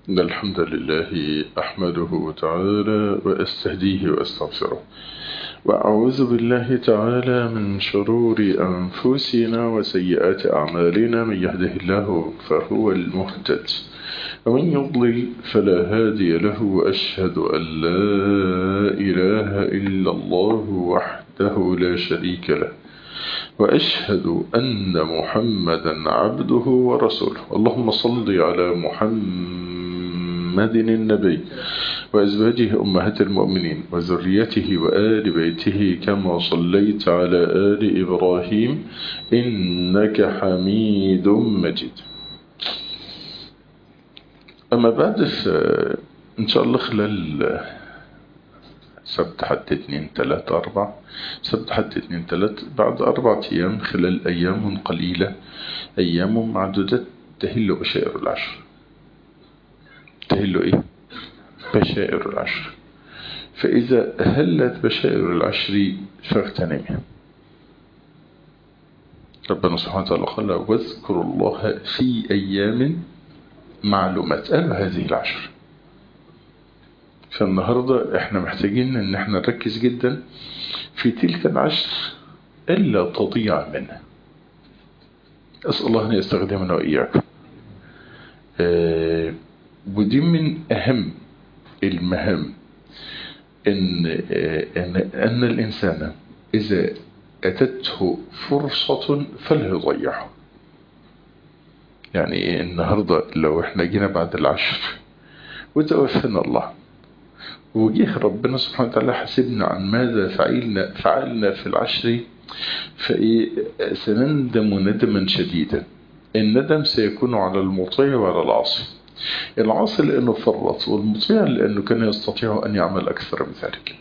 إن الحمد لله أحمده تعالى وأستهديه وأستغفره وأعوذ بالله تعالى من شرور أنفسنا وسيئات أعمالنا من يهده الله فهو المهتد ومن يضلل فلا هادي له وأشهد أن لا إله إلا الله وحده لا شريك له وأشهد أن محمدا عبده ورسوله اللهم صل على محمد النبي وأزواجه أمهات المؤمنين وذريته وآل بيته كما صليت على آل إبراهيم إنك حميد مجيد أما بعد إن شاء الله خلال سبت حتى اثنين ثلاثة أربع سبت حتى اثنين ثلاثة بعد أربعة أيام خلال أيام قليلة أيام معدودة تهل بشائر العشر تهل إيه بشائر العشر فإذا هلت بشائر العشر فاغتنمها ربنا سبحانه وتعالى قال واذكروا الله في أيام معلومات قال هذه العشر فالنهاردة احنا محتاجين ان احنا نركز جدا في تلك العشر الا تضيع منها اسأل الله ان يستخدمنا واياكم اه ودي من اهم المهام ان, اه ان, ان الانسان اذا اتته فرصة فلا يضيعها يعني النهاردة لو احنا جينا بعد العشر وتوفنا الله وجه ربنا سبحانه وتعالى حسبنا عن ماذا فعلنا فعلنا في العشر فإيه سنندم ندما شديدا الندم سيكون على المطيع وعلى العاصي العاصي لأنه فرط والمطيع لأنه كان يستطيع أن يعمل أكثر من ذلك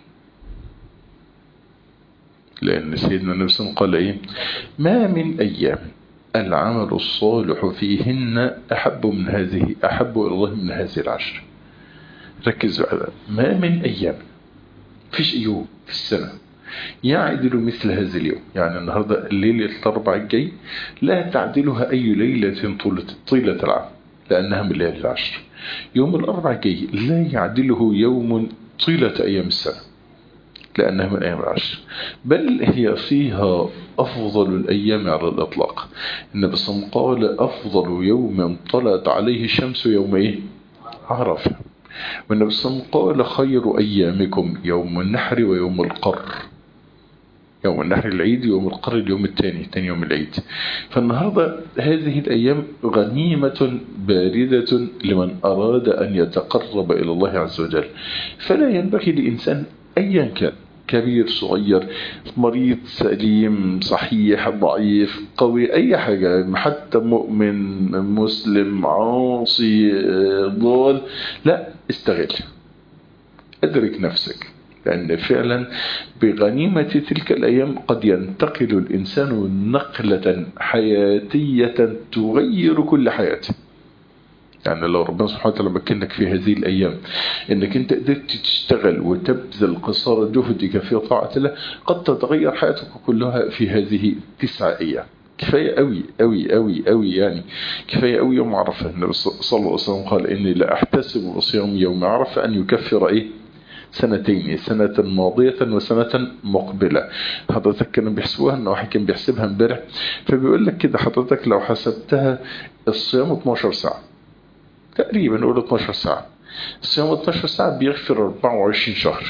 لأن سيدنا النبي صلى الله عليه وسلم قال إيه ما من أيام العمل الصالح فيهن أحب من هذه أحب إلى الله من هذه العشر ركزوا على ما من أيام فيش يوم في السنة يعدل مثل هذا اليوم يعني النهاردة الليلة الأربع الجاي لا تعدلها أي ليلة طولة, طيلة العام لأنها من ليلة العشر يوم الأربع الجاي لا يعدله يوم طيلة أيام السنة لأنها من أيام العشر بل هي فيها أفضل الأيام على الإطلاق النبي صلى الله عليه وسلم قال أفضل يوم طلعت عليه الشمس يوم إيه؟ عرفه والنبي صلى الله عليه وسلم قال خير أيامكم يوم النحر ويوم القر يوم النحر العيد يوم القر اليوم الثاني ثاني يوم العيد فالنهاردة هذه الأيام غنيمة باردة لمن أراد أن يتقرب إلى الله عز وجل فلا ينبغي لإنسان أيا كان كبير صغير مريض سليم صحيح ضعيف قوي أي حاجة حتى مؤمن مسلم عاصي ضال لا استغل أدرك نفسك لأن فعلا بغنيمة تلك الأيام قد ينتقل الإنسان نقلة حياتية تغير كل حياته يعني لو ربنا سبحانه وتعالى مكنك في هذه الأيام انك انت قدرت تشتغل وتبذل قصارى جهدك في طاعة الله قد تتغير حياتك كلها في هذه تسعة أيام كفاية قوي قوي قوي قوي يعني كفاية قوي يوم عرفة النبي صلى الله عليه وسلم قال إني لا أحتسب بصيام يوم عرفة أن يكفر إيه سنتين سنة ماضية وسنة مقبلة حضرتك كانوا بيحسبوها ان واحد كان بيحسبها امبارح فبيقول لك كده حضرتك لو حسبتها الصيام 12 ساعة تقريبا نقول 12 ساعة الصيام 12 ساعة بيغفر 24 شهر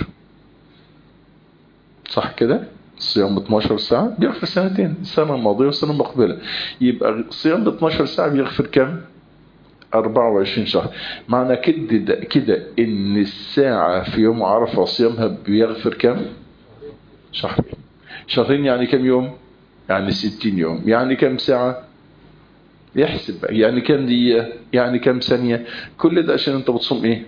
صح كده الصيام 12 ساعة بيغفر سنتين سنة ماضية وسنة مقبلة يبقى الصيام 12 ساعة بيغفر كم 24 شهر معنى كده كده ان الساعة في يوم عرفة صيامها بيغفر كم شهرين شهرين يعني كم يوم يعني 60 يوم يعني كم ساعة يحسب يعني كم دقيقة يعني كم ثانية كل ده عشان انت بتصوم ايه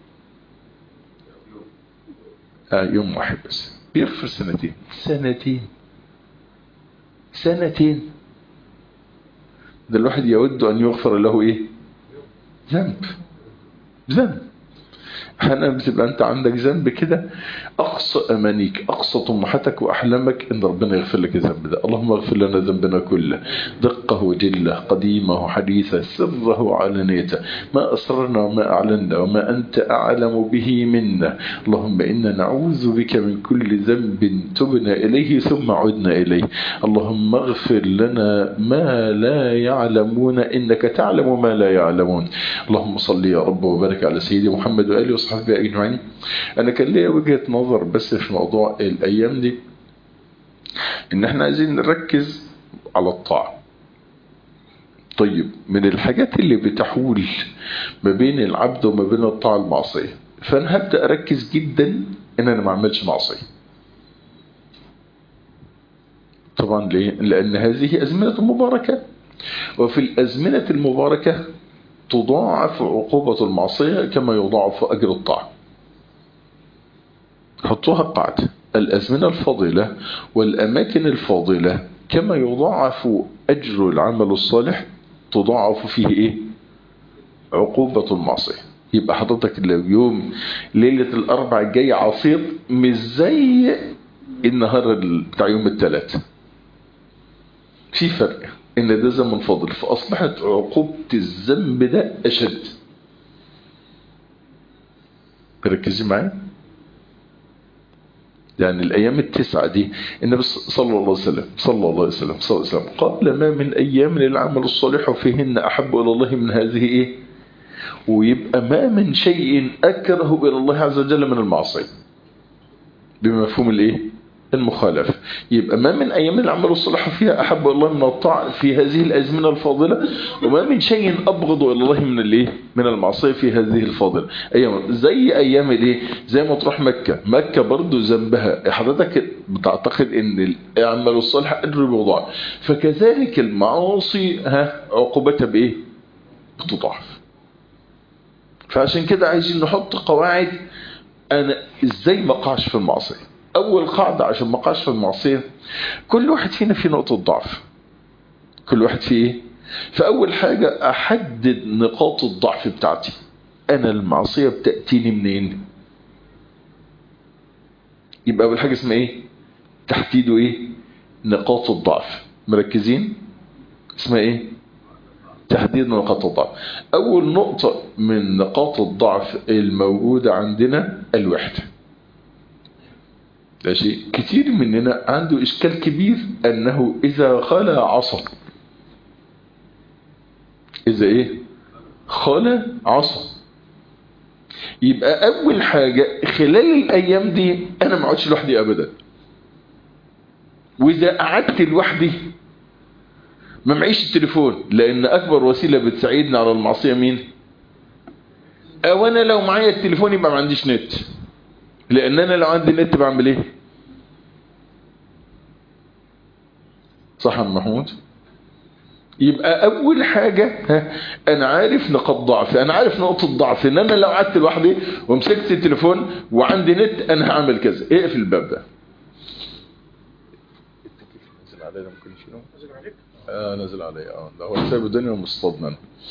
آه يوم واحد بس بيغفر سنتين سنتين سنتين ده الواحد يود ان يغفر له ايه ذنب ذنب احيانا بتبقى انت عندك ذنب كده اقصى امانيك اقصى طموحاتك واحلامك ان ربنا يغفر لك الذنب ده اللهم اغفر لنا ذنبنا كله دقه وجله قديمه حديثه سره وعلانيته ما اسررنا وما اعلنا وما انت اعلم به منا اللهم انا نعوذ بك من كل ذنب تبنا اليه ثم عدنا اليه اللهم اغفر لنا ما لا يعلمون انك تعلم ما لا يعلمون اللهم صل يا رب وبارك على سيدي محمد واله وصحبه اجمعين انا كان ليا وجهه نظر بس في موضوع الايام دي ان احنا عايزين نركز على الطاعه طيب من الحاجات اللي بتحول ما بين العبد وما بين الطاعه المعصيه فانا هبدا اركز جدا ان انا ما اعملش معصيه طبعا ليه لان هذه ازمنه مباركه وفي الازمنه المباركه تضاعف عقوبة المعصية كما يضاعف أجر الطاعة حطوها قاعدة الأزمنة الفاضلة والأماكن الفاضلة كما يضاعف أجر العمل الصالح تضاعف فيه إيه عقوبة المعصية يبقى حضرتك لو يوم ليلة الأربع الجاي عصير مش زي النهار بتاع يوم الثلاث في فرق ان ده زمن فاضل فاصبحت عقوبة الذنب ده اشد ركزي معايا يعني الايام التسعة دي النبي صلى الله عليه وسلم صلى الله عليه وسلم صلى الله عليه وسلم قال ما من ايام للعمل الصالح فيهن احب الى الله من هذه ايه ويبقى ما من شيء اكره الى الله عز وجل من المعصية بمفهوم الايه المخالفة يبقى ما من أيام العمل الصالح فيها أحب الله من الطاعة في هذه الأزمنة الفاضلة وما من شيء أبغض إلى الله من الإيه من المعصية في هذه الفاضلة أيام زي أيام الإيه زي ما تروح مكة مكة برضو ذنبها حضرتك بتعتقد إن العمل الصالح أجر بوضع فكذلك المعاصي ها عقوبتها بإيه بتضاعف فعشان كده عايزين نحط قواعد أنا إزاي ما أقعش في المعصية اول قاعدة عشان ما اقعش في المعصية كل واحد فينا في نقطة ضعف كل واحد فيه ايه فاول حاجة احدد نقاط الضعف بتاعتي انا المعصية بتأتيني منين يبقى اول حاجة اسمها ايه تحديد ايه نقاط الضعف مركزين اسمها ايه تحديد نقاط الضعف اول نقطة من نقاط الضعف الموجودة عندنا الوحدة ده شيء كتير مننا عنده إشكال كبير أنه إذا خلى عصى إذا إيه خلى عصى يبقى أول حاجة خلال الأيام دي أنا ما اقعدش لوحدي أبدا وإذا قعدت لوحدي ما معيش التليفون لأن أكبر وسيلة بتساعدني على المعصية مين أو أنا لو معايا التليفون يبقى ما عنديش نت لان انا لو عندي نت بعمل ايه صح يا محمود يبقى اول حاجة ها انا عارف نقاط ضعفي انا عارف نقطة ضعف ان انا لو قعدت لوحدي ومسكت التليفون وعندي نت انا هعمل كذا اقفل الباب ده نزل علي ده ممكن يشيله نزل عليك اه نزل علي اه ده هو سايب الدنيا ومصطادنا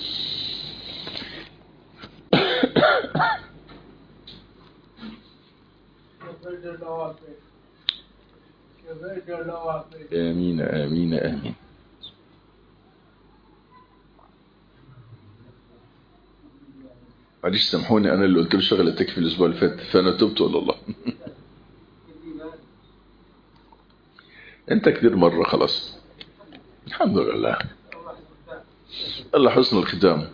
آمين آمين آمين معلش سامحوني أنا اللي قلت له شغل التكفي الأسبوع اللي فات فأنا تبت إلى الله أنت كتير مرة خلاص الحمد لله الله حسن الختام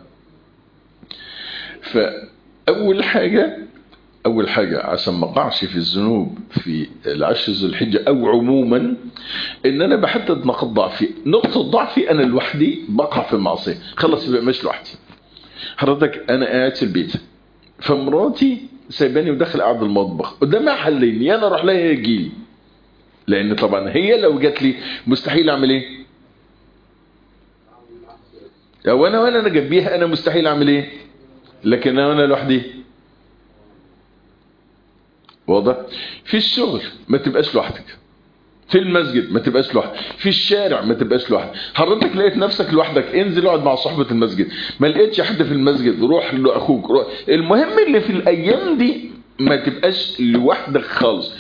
فأول حاجة أول حاجة عشان ما اقعش في الذنوب في العشر ذو الحجة أو عموما إن أنا بحدد نقط ضعفي نقطة ضعفي أنا لوحدي بقع في المعصية خلص يبقى مش لوحدي حضرتك أنا قاعد في البيت فمراتي سايباني وداخل قاعد المطبخ قدامها حلين يا أنا أروح لها يا يجيلي لأن طبعا هي لو جات لي مستحيل أعمل إيه؟ لو أنا وأنا أنا جنبيها أنا مستحيل أعمل إيه؟ لكن أنا وأنا لوحدي واضح في الشغل ما تبقاش لوحدك في المسجد ما تبقاش لوحدك في الشارع ما تبقاش لوحدك حضرتك لقيت نفسك لوحدك انزل اقعد مع صحبة المسجد ما لقيتش حد في المسجد روح لاخوك روح. المهم اللي في الايام دي ما تبقاش لوحدك خالص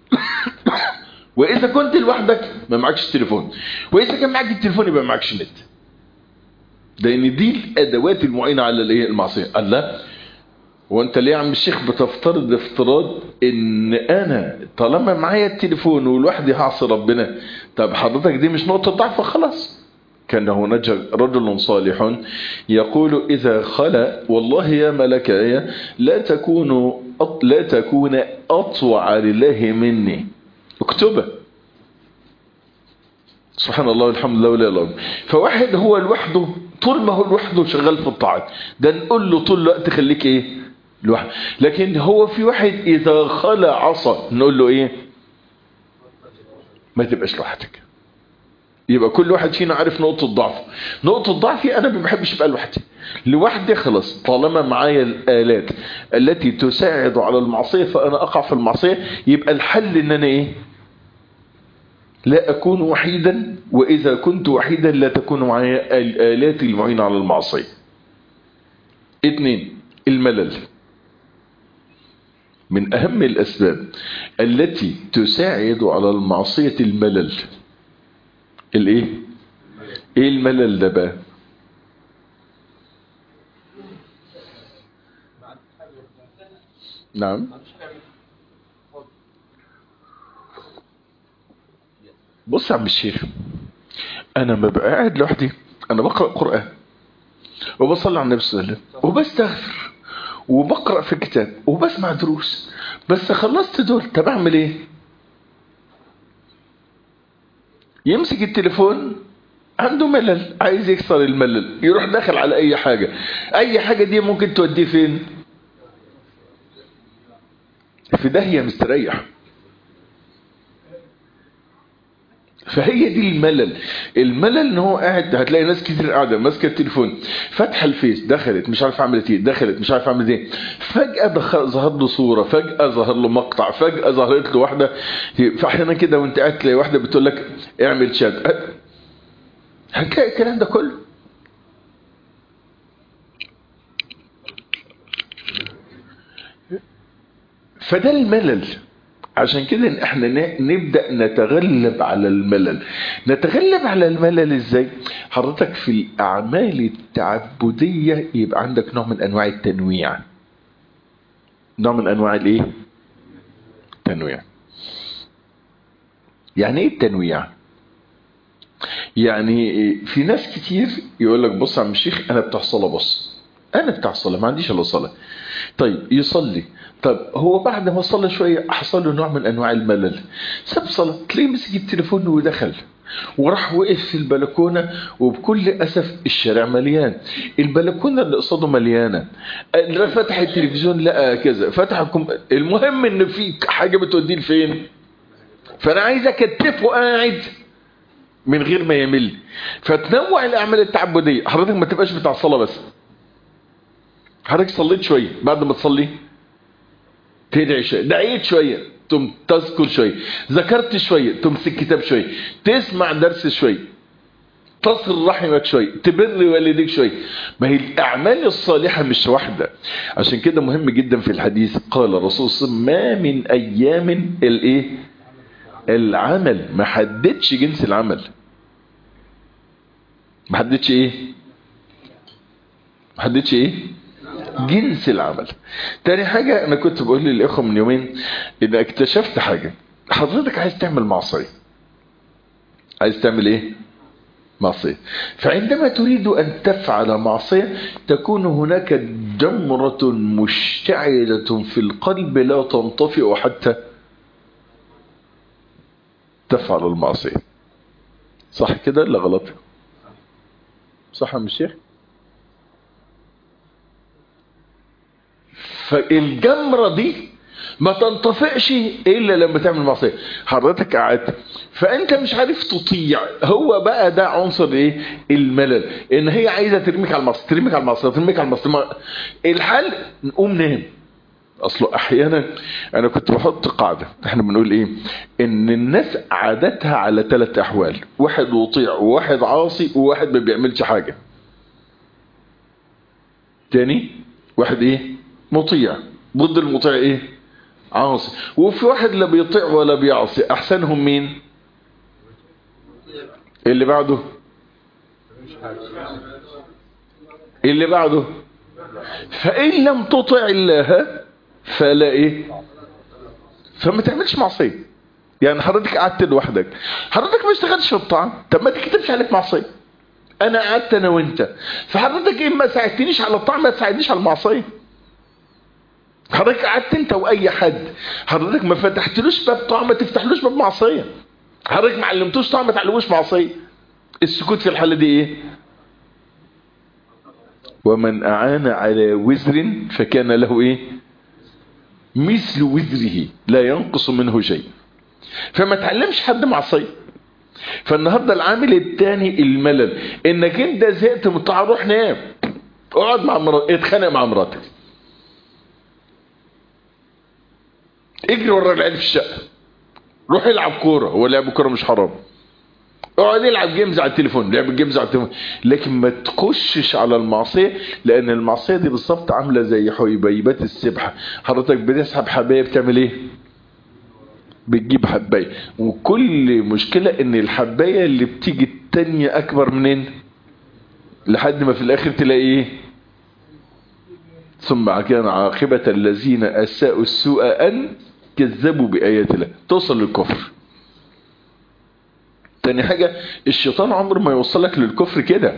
واذا كنت لوحدك ما معكش تليفون واذا كان معك التليفون يبقى معكش نت لان دي الادوات المعينه على الايه المعصيه قال لا وانت ليه يا عم الشيخ بتفترض افتراض ان انا طالما معايا التليفون ولوحدي هعصي ربنا طب حضرتك دي مش نقطه ضعف خلاص كان هناك رجل صالح يقول إذا خلا والله يا ملكاي لا تكون لا تكون أطوع لله مني اكتبه سبحان الله والحمد لله ولا اله فواحد هو لوحده طول ما هو لوحده شغال في الطاعات ده نقول له طول الوقت خليك ايه لوحده لكن هو في واحد اذا خلى عصا نقول له ايه ما تبقاش لوحدك يبقى كل واحد فينا عارف نقطة ضعف نقطة ضعفي أنا ما بحبش أبقى لوحدي لوحدي خلاص طالما معايا الآلات التي تساعد على المعصية فأنا أقع في المعصية يبقى الحل إن أنا إيه لا أكون وحيدا وإذا كنت وحيدا لا تكون معايا الآلات المعينة على المعصية اثنين الملل من أهم الأسباب التي تساعد على المعصية الملل الايه ايه الملل ده بقى نعم بص يا عم الشيخ انا ما ببقى قاعد لوحدي انا بقرا قران وبصلي على النبي صلى الله عليه وسلم وبستغفر وبقرا في كتاب وبسمع دروس بس خلصت دول طب اعمل ايه يمسك التليفون عنده ملل عايز يكسر الملل يروح داخل على اي حاجة اي حاجة دي ممكن توديه فين في داهية مستريح فهي دي الملل الملل ان هو قاعد هتلاقي ناس كتير قاعده ماسكه التليفون فاتحه الفيس دخلت مش عارف عملت ايه دخلت مش عارف عملت ايه فجاه دخل ظهر له صوره فجاه ظهر له مقطع فجاه ظهرت له واحده فاحيانا كده وانت قاعد تلاقي واحده بتقول لك اعمل شات هتلاقي الكلام ده كله فده الملل عشان كده ان احنا نبدأ نتغلب على الملل نتغلب على الملل ازاي حضرتك في الاعمال التعبدية يبقى عندك نوع من انواع التنويع نوع من انواع الايه تنويع يعني ايه التنويع يعني في ناس كتير يقول لك بص يا عم الشيخ انا بتاع صلاه بص انا بتاع صلاه ما عنديش الا صلاه طيب يصلي طب هو بعد ما صلى شويه حصل له نوع من انواع الملل ساب صلاه تلاقيه مسك التليفون ودخل وراح وقف في البلكونه وبكل اسف الشارع مليان البلكونه اللي قصاده مليانه فتح التلفزيون لقى كذا فتح الكم... المهم ان في حاجه بتوديه لفين فانا عايز اكتفه قاعد من غير ما يمل فتنوع الاعمال التعبديه حضرتك ما تبقاش بتاع الصلاه بس حضرتك صليت شويه بعد ما تصلي تدعي شويه دعيت شويه تم تذكر شويه ذكرت شويه تمسك كتاب شويه تسمع درس شويه تصل رحمك شويه تبر والديك شويه ما هي الاعمال الصالحه مش واحده عشان كده مهم جدا في الحديث قال الرسول صلى الله عليه وسلم ما من ايام الايه العمل ما حددش جنس العمل ما حددش ايه ما حددش ايه جنس العمل تاني حاجة انا كنت بقول للاخوة من يومين ان اكتشفت حاجة حضرتك عايز تعمل معصية عايز تعمل ايه معصية فعندما تريد ان تفعل معصية تكون هناك جمرة مشتعلة في القلب لا تنطفئ حتى تفعل المعصية صح كده ولا غلط صح يا الشيخ فالجمرة دي ما تنطفئش الا لما تعمل معصيه حضرتك قعدت فانت مش عارف تطيع هو بقى ده عنصر ايه الملل ان هي عايزه ترميك على المعصيه ترميك على المعصيه ترميك على المعصيه الحل نقوم نام اصله احيانا انا كنت بحط قاعدة احنا بنقول ايه ان الناس عادتها على ثلاث احوال واحد مطيع وواحد عاصي وواحد ما بيعملش حاجة تاني واحد ايه مطيع ضد المطيع ايه عاصي وفي واحد لا بيطيع ولا بيعصي احسنهم مين اللي بعده اللي بعده فإن لم تطع الله فلا إيه فما تعملش معصية يعني حضرتك قعدت لوحدك حضرتك ما اشتغلتش في الطاعة طب ما تكتبش عليك معصية انا قعدت انا وانت فحضرتك ايه ما ساعدتنيش على الطاعة ما تساعدنيش على المعصية حضرتك قعدت انت واي حد حضرتك ما فتحتلوش باب طاعة ما تفتحلوش باب معصية حضرتك ما علمتوش طاعة ما تعلموش معصية السكوت في الحالة دي ايه ومن أعان على وزر فكان له إيه مثل وزره لا ينقص منه شيء فما تعلمش حد معصية فالنهاردة العامل الثاني الملل انك انت زهقت من الطاعة روح نام اقعد مع مراتك اتخانق مع مراتك اجري ورا العيال في الشقة روح العب كورة هو لعب كورة مش حرام اقعد العب جيمز على التليفون لعب جيمز على التليفون لكن ما تخشش على المعصيه لان المعصيه دي بالظبط عامله زي حبيبات السبحه حضرتك بتسحب حبايه بتعمل ايه بتجيب حبايه وكل مشكله ان الحبايه اللي بتيجي التانية اكبر منين لحد ما في الاخر تلاقي ايه ثم كان عاقبه الذين اساءوا السوء ان كذبوا بايات الله توصل للكفر تاني حاجة الشيطان عمره ما يوصلك للكفر كده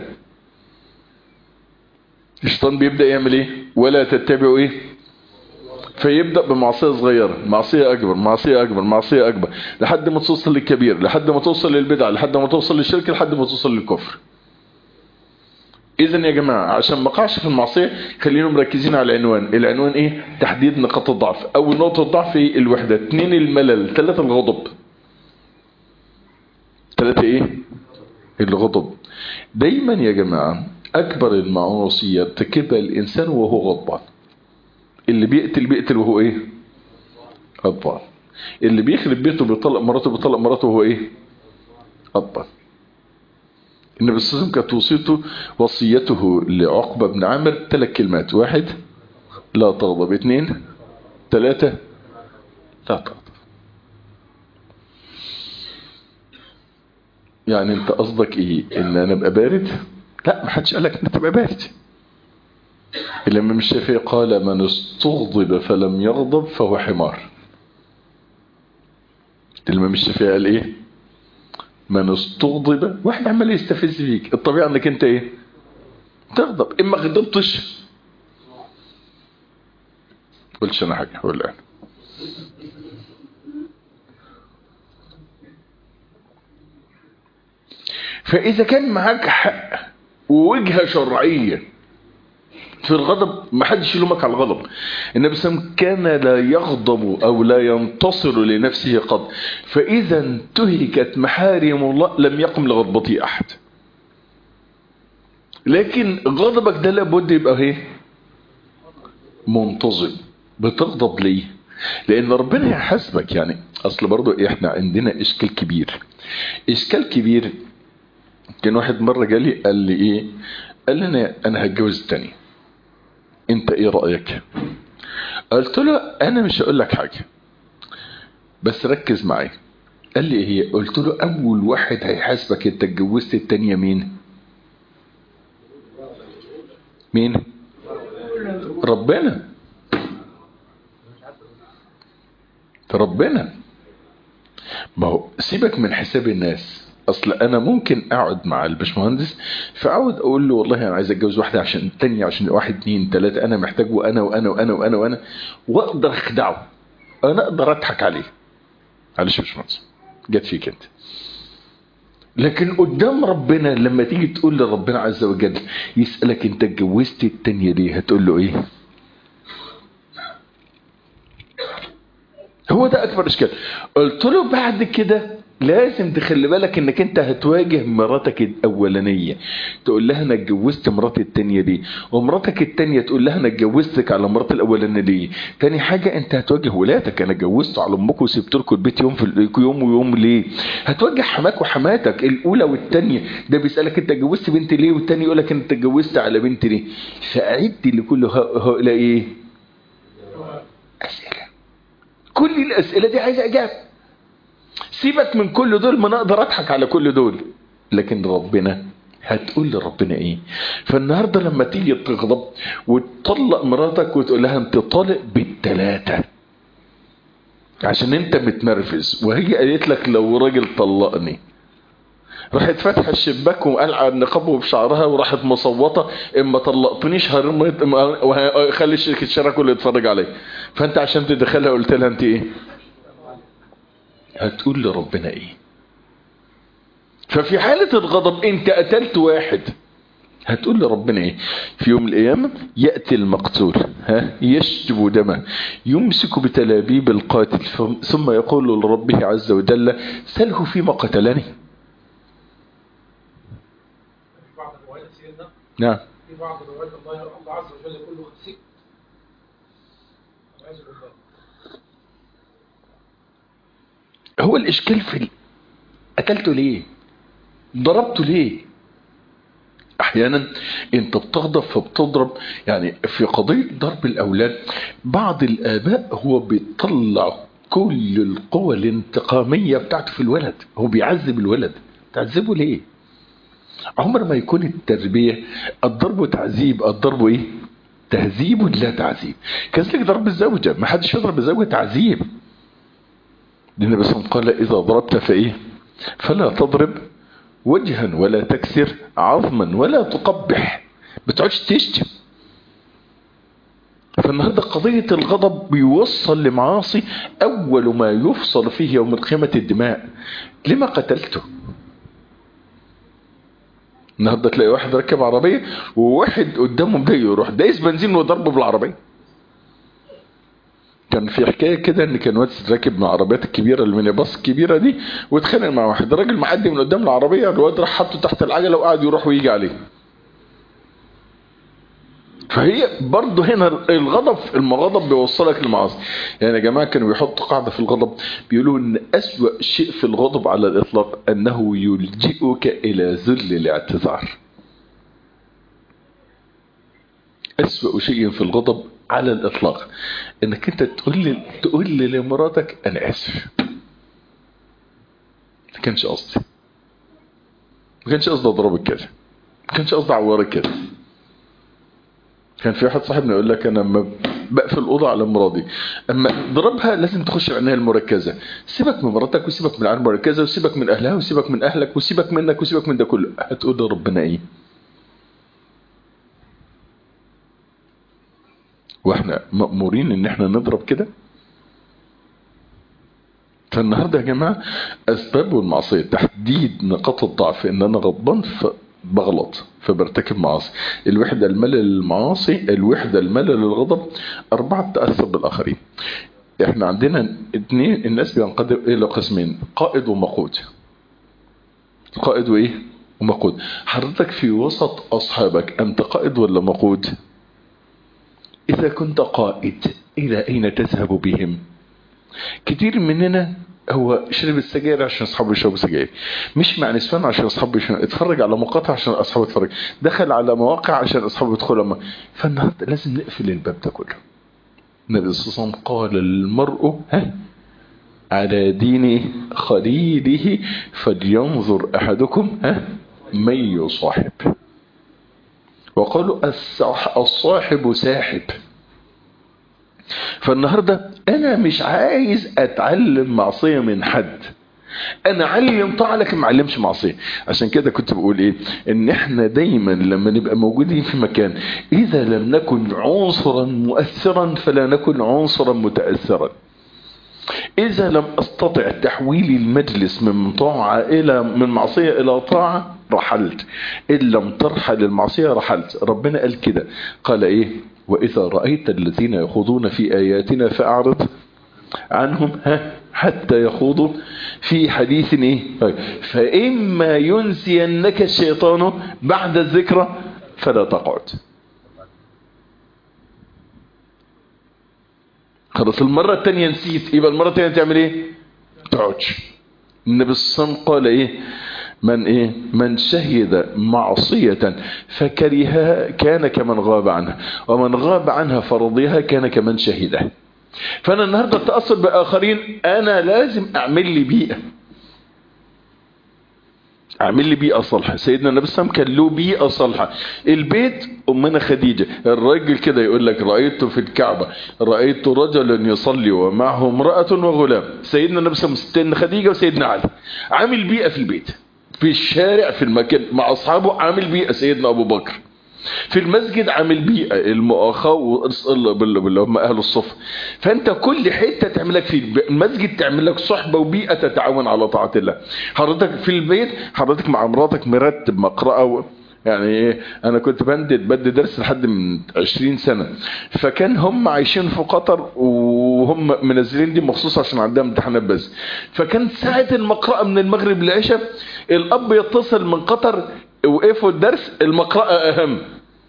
الشيطان بيبدأ يعمل ايه ولا تتبعوا ايه فيبدأ بمعصية صغيرة معصية اكبر معصية اكبر معصية اكبر لحد ما توصل للكبير لحد ما توصل للبدعة لحد ما توصل للشرك لحد ما توصل للكفر اذا يا جماعة عشان ما اقعش في المعصية خلينا مركزين على العنوان العنوان ايه تحديد نقاط الضعف اول نقطة الضعف ايه الوحدة اتنين الملل ثلاثة الغضب ثلاثة ايه الغضب دايما يا جماعة اكبر المعاصي يرتكبها الانسان وهو غضبان اللي بيقتل بيقتل وهو ايه غضبان اللي بيخرب بيته بيطلق مراته بيطلق مراته وهو ايه غضبان النبي صلى الله عليه وسلم كانت وصيته وصيته لعقبة بن عامر ثلاث كلمات واحد لا تغضب اثنين ثلاثة لا تغضب يعني انت قصدك ايه ان انا ابقى بارد لا ما حدش قالك ان تبقى بارد الامام الشافعي قال من استغضب فلم يغضب فهو حمار الامام الشافعي قال ايه من استغضب واحد عمال يستفز فيك الطبيعي انك انت ايه تغضب اما غضبتش قلتش انا حاجه ولا انا فإذا كان معاك حق ووجهة شرعية في الغضب ما حدش يلومك على الغضب النبي صلى الله عليه وسلم كان لا يغضب أو لا ينتصر لنفسه قط فإذا انتهكت محارم الله لم يقم لغضبته أحد لكن غضبك ده لابد يبقى ايه منتظم بتغضب ليه لان ربنا يحاسبك يعني اصل برضو احنا عندنا اشكال كبير اشكال كبير كان واحد مرة جالي قال لي ايه قال لي انا, أنا هتجوز التاني انت ايه رأيك قلت له انا مش هقول لك حاجة بس ركز معايا قال لي ايه هي قلت له اول واحد هيحاسبك انت اتجوزت التانية مين مين ربنا ربنا ما هو سيبك من حساب الناس اصل انا ممكن اقعد مع الباشمهندس فاقعد اقول له والله انا عايز اتجوز واحده عشان الثانيه عشان واحد اثنين ثلاثه انا محتاج وانا وانا وانا وانا وانا واقدر اخدعه انا اقدر اضحك عليه معلش يا باشمهندس جت فيك انت لكن قدام ربنا لما تيجي تقول لربنا عز وجل يسألك انت اتجوزت التانية ليه هتقول له ايه هو ده اكبر اشكال قلت له بعد كده لازم تخلي بالك انك انت هتواجه مراتك الاولانيه تقول لها انا اتجوزت مراتي التانيه دي ومراتك التانيه تقول لها انا اتجوزتك على مراتي الاولانيه دي تاني حاجه انت هتواجه ولادك انا اتجوزت على امكم وسبت لكم البيت يوم في يوم ويوم ليه هتواجه حماك وحماتك الاولى والتانيه ده بيسالك انت اتجوزت بنت ليه والتاني يقول لك انت اتجوزت على بنت ليه فاعد لكل هؤلاء ايه اسئله كل الاسئله دي عايزه اجابه سيبك من كل دول ما اقدر اضحك على كل دول لكن ربنا هتقول لربنا ايه فالنهاردة لما تيجي تغضب وتطلق مراتك وتقول لها انت طالق بالتلاتة عشان انت متنرفز وهي قالت لك لو راجل طلقني راحت فاتحه الشباك وقلع النقاب بشعرها وراحت مصوته اما طلقتنيش هرمت خلي الشركه الشارع كله يتفرج عليا فانت عشان تدخلها قلت لها انت ايه هتقول لربنا ايه ففي حالة الغضب انت قتلت واحد هتقول لربنا ايه في يوم القيامة يأتي المقتول ها يشجب دمه يمسك بتلابيب القاتل ثم يقول لربه عز وجل سله فيما قتلني نعم في بعض الروايات الله الله عز وجل يقول له خسئت والعياذ بالله هو الإشكال في ال- قتلته ليه ضربته ليه احيانا انت بتغضب فبتضرب يعني في قضية ضرب الاولاد بعض الاباء هو بيطلع كل القوى الانتقامية بتاعته في الولد هو بيعذب الولد تعذبه ليه عمر ما يكون التربية الضرب تعذيب الضرب ايه تهذيب لا تعذيب كذلك ضرب الزوجة ما حدش يضرب الزوجة تعذيب لأن النبي صلى الله عليه وسلم قال إذا ضربت فإيه فلا تضرب وجها ولا تكسر عظما ولا تقبح ما تقعدش تشتم فالنهارده قضية الغضب بيوصل لمعاصي أول ما يفصل فيه يوم القيامة الدماء لما قتلته النهارده تلاقي واحد راكب عربية وواحد قدامه جاي يروح دايس بنزين وضربه بالعربية كان في حكايه كده ان كان واد راكب من العربيات الكبيره الميني باص الكبيره دي واتخانق مع واحد راجل معدي من قدام العربيه الواد راح حطه تحت العجله وقعد يروح ويجي عليه فهي برضه هنا الغضب المغضب بيوصلك للمعاصي يعني يا جماعه كانوا بيحطوا قاعده في الغضب بيقولوا ان اسوا شيء في الغضب على الاطلاق انه يلجئك الى ذل الاعتذار أسوأ شيء في الغضب على الإطلاق إنك أنت تقول لي تقول لي لمراتك أنا آسف ما كانش قصدي ما كانش قصدي أضربك كده ما كانش قصدي أعورك كده كان في واحد صاحبنا يقول لك أنا لما بقفل الأوضة على مراتي أما ضربها لازم تخش العناية المركزة سيبك من مراتك وسيبك من العناية المركزة وسيبك من أهلها وسيبك من أهلك وسيبك منك وسيبك من ده كله هتقول لربنا إيه واحنا مأمورين ان احنا نضرب كده فالنهاردة يا جماعة اسباب المعصية تحديد نقاط الضعف ان انا غضبان فبغلط فبرتكب معاصي الوحدة الملل للمعاصي الوحدة الملل للغضب اربعة تأثر بالاخرين احنا عندنا اتنين الناس بينقدر الى قسمين قائد ومقود قائد وايه ومقود حضرتك في وسط اصحابك انت قائد ولا مقود إذا كنت قائد إلى أين تذهب بهم كتير مننا هو شرب السجاير عشان أصحابه يشربوا سجاير مش مع نسوان عشان أصحابه يشربوا اتفرج على مقاطع عشان أصحابه يتفرج دخل على مواقع عشان أصحابه يدخلوا ما. فالنهاردة لازم نقفل الباب ده كله النبي صلى الله عليه وسلم قال المرء ها على دين خليله فلينظر أحدكم ها من يصاحب وقالوا الصاحب ساحب فالنهاردة انا مش عايز اتعلم معصية من حد انا علم طاعة لكن ما علمش معصية عشان كده كنت بقول ايه ان احنا دايما لما نبقى موجودين في مكان اذا لم نكن عنصرا مؤثرا فلا نكن عنصرا متأثرا إذا لم أستطع تحويل المجلس من طاعة إلى من معصية إلى طاعة رحلت إن لم ترحل المعصية رحلت ربنا قال كده قال إيه وإذا رأيت الذين يخوضون في آياتنا فأعرض عنهم ها حتى يخوضوا في حديث ايه طيب. فإما ينسينك الشيطان بعد الذكرى فلا تقعد خلاص المرة التانية نسيت يبقى المرة التانية تعمل ايه تقعدش النبي صلى الله عليه وسلم قال ايه من ايه من شهد معصية فكرهها كان كمن غاب عنها ومن غاب عنها فرضيها كان كمن شهدها فانا النهاردة اتأثر باخرين انا لازم اعمل لي بيئة اعمل لي بيئة صالحة سيدنا النبي صلى الله عليه وسلم كان له بيئة صالحة البيت امنا خديجة الراجل كده يقول لك رأيت في الكعبة رأيت رجلا يصلي ومعه امرأة وغلام سيدنا النبي صلى الله عليه وسلم خديجة وسيدنا علي عامل بيئة في البيت في الشارع في المكان مع اصحابه عامل بيئة سيدنا ابو بكر في المسجد عامل بيئة المؤاخاة اللي هم اهل الصف فانت كل حتة تعملك في المسجد تعمل لك صحبة وبيئة تتعاون على طاعة الله حضرتك في البيت حضرتك مع مراتك مرتب مقرأة يعني ايه انا كنت بندد بدي درس لحد من 20 سنة فكان هم عايشين في قطر وهم منزلين دي مخصوص عشان عندها امتحانات بس فكان ساعة المقرأة من المغرب للعشاء الاب يتصل من قطر وقفوا الدرس المقرأة اهم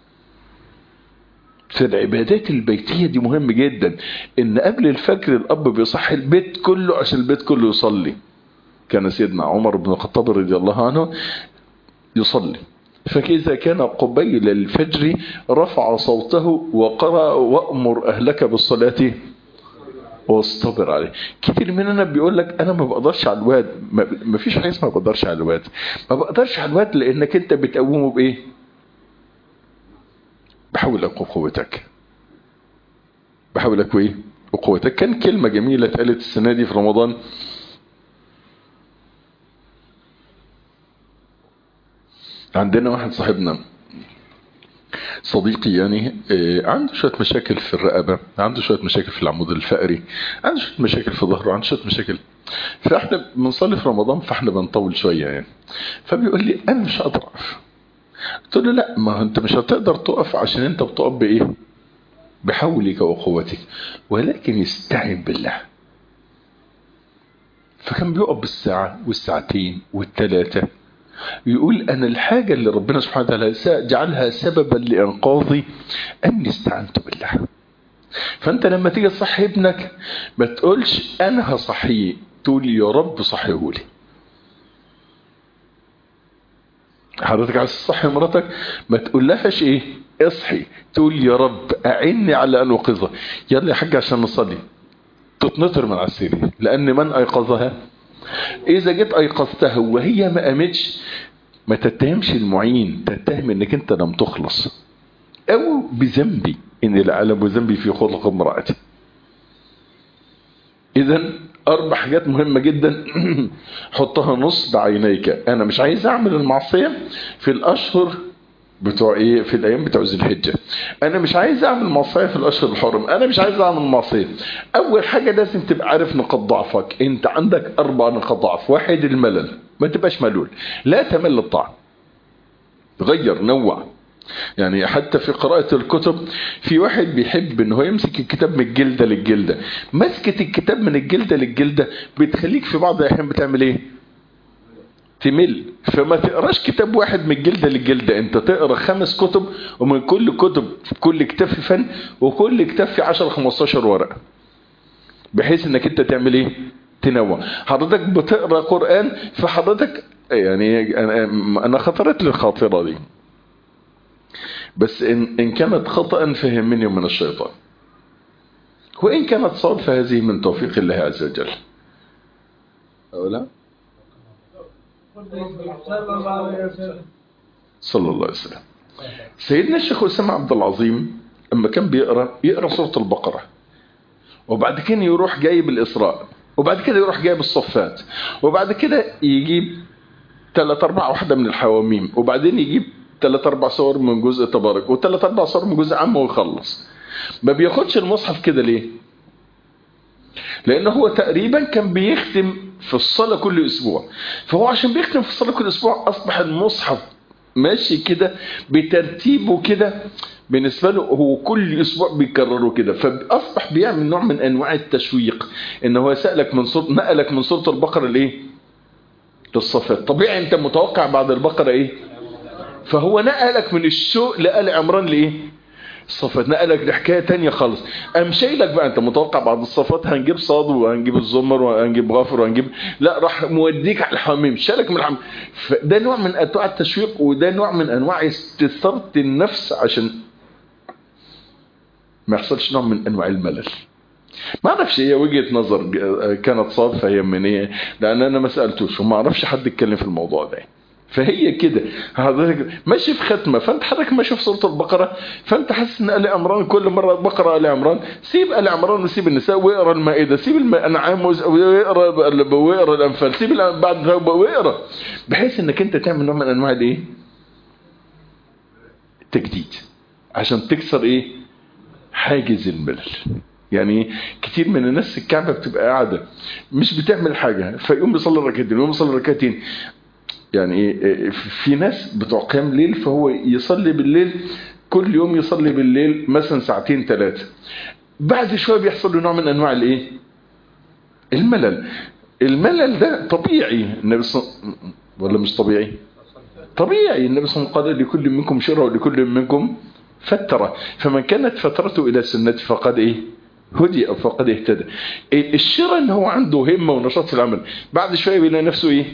في العبادات البيتية دي مهم جدا ان قبل الفجر الاب بيصحي البيت كله عشان البيت كله يصلي كان سيدنا عمر بن الخطاب رضي الله عنه يصلي فإذا كان قبيل الفجر رفع صوته وقرأ وأمر أهلك بالصلاة واصطبر عليه كتير مننا بيقول لك انا ما بقدرش على الواد ما فيش حاجه اسمها ما بقدرش على الواد ما بقدرش على الواد لانك انت بتقومه بايه بحولك وقوتك بحولك وايه وقوتك كان كلمه جميله اتقالت السنه دي في رمضان عندنا واحد صاحبنا صديقي يعني عنده شوية مشاكل في الرقبة عنده شوية مشاكل في العمود الفقري عنده شوية مشاكل في ظهره عنده شوية مشاكل فاحنا بنصلي في رمضان فاحنا بنطول شوية يعني فبيقول لي انا مش هقدر اقف قلت له لا ما انت مش هتقدر تقف عشان انت بتقف بايه بحولك وقوتك ولكن استعن بالله فكان بيقف بالساعة والساعتين والثلاثة يقول أنا الحاجة اللي ربنا سبحانه وتعالى جعلها سببا لإنقاذي أني استعنت بالله فأنت لما تيجي تصحي ابنك ما تقولش أنا هصحيه تقول يا رب صحيه لي حضرتك عايز تصحي مراتك ما تقولهاش ايه اصحي تقول يا رب اعني على ان اوقظها يلا يا حاج عشان نصلي تتنطر من على السرير لان من ايقظها اذا جيت ايقظتها وهي ما قامتش ما تتهمش المعين تتهم انك انت لم تخلص او بذنبي ان العالم ذنبي في خلق امرأتي اذا اربع حاجات مهمة جدا حطها نصب عينيك انا مش عايز اعمل المعصية في الاشهر بتوع ايه في الايام بتوع ذي الحجه انا مش عايز اعمل معصيه في الاشهر الحرم انا مش عايز اعمل معصيه اول حاجه لازم تبقى عارف نقاط ضعفك انت عندك اربع نقاط ضعف واحد الملل ما تبقاش ملول لا تمل الطعن غير نوع يعني حتى في قراءة الكتب في واحد بيحب ان هو يمسك الكتاب من الجلدة للجلدة مسكة الكتاب من الجلدة للجلدة بتخليك في بعض الاحيان بتعمل ايه تمل فما تقراش كتاب واحد من الجلدة للجلدة انت تقرا خمس كتب ومن كل كتب كل كتاب في فن وكل كتاب في 10 15 ورقة بحيث انك انت تعمل ايه تنوع حضرتك بتقرا قرآن فحضرتك يعني انا انا خطرت لي الخاطرة دي بس ان, إن كانت خطأ فهمني من الشيطان وإن كانت صواب فهذه من توفيق الله عز وجل أو لا صلى الله عليه وسلم سيدنا الشيخ أسامة عبد العظيم لما كان بيقرأ يقرأ سورة البقرة وبعد كده يروح جايب الإسراء وبعد كده يروح جايب الصفات وبعد كده يجيب ثلاث أربع واحدة من الحواميم وبعدين يجيب ثلاث أربع صور من جزء تبارك وثلاث أربع صور من جزء عام ويخلص ما بياخدش المصحف كده ليه لأن هو تقريبا كان بيختم في الصلاة كل أسبوع فهو عشان بيختم في الصلاة كل أسبوع أصبح المصحف ماشي كده بترتيبه كده بالنسبة له هو كل أسبوع بيكرره كده فأصبح بيعمل نوع من أنواع التشويق إن هو سألك من صوت نقلك من سورة البقرة لإيه؟ للصفات طبيعي أنت متوقع بعد البقرة إيه؟ فهو نقلك من الشوق لآل عمران لإيه؟ الصفات نقلك لحكاية تانية خالص قام شايلك بقى انت متوقع بعد الصفات هنجيب صاد وهنجيب الزمر وهنجيب غافر وهنجيب لا راح موديك على الحميم شالك من الحميم فده نوع من انواع التشويق وده نوع من انواع استثارة النفس عشان ما يحصلش نوع من انواع الملل ما اعرفش هي وجهه نظر كانت صاد فهي من ايه لان انا ما سالتوش وما اعرفش حد اتكلم في الموضوع ده فهي كده حضرتك ماشي في ختمه فانت حضرتك ماشي في سوره البقره فانت حاسس ان ال عمران كل مره بقرا ال عمران سيب ال عمران وسيب النساء واقرا المائده سيب الانعام واقرا واقرا الانفال سيب بعد توبه واقرا بحيث انك انت تعمل نوع من انواع الايه؟ التجديد عشان تكسر ايه؟ حاجز الملل يعني كتير من الناس الكعبه بتبقى قاعده مش بتعمل حاجه فيقوم يصلي ركعتين يقوم يصلي ركعتين يعني ايه في ناس بتوع قيام ليل فهو يصلي بالليل كل يوم يصلي بالليل مثلا ساعتين ثلاثه بعد شويه بيحصل له نوع من انواع الايه الملل الملل ده طبيعي النبي صلى ولا مش طبيعي طبيعي النبي صلى الله عليه وسلم قال لكل منكم شره ولكل منكم فترة فمن كانت فترته إلى سنة فقد إيه هدي أو فقد اهتدى إيه الشرة إن هو عنده همة ونشاط في العمل بعد شوية بيلاقي نفسه إيه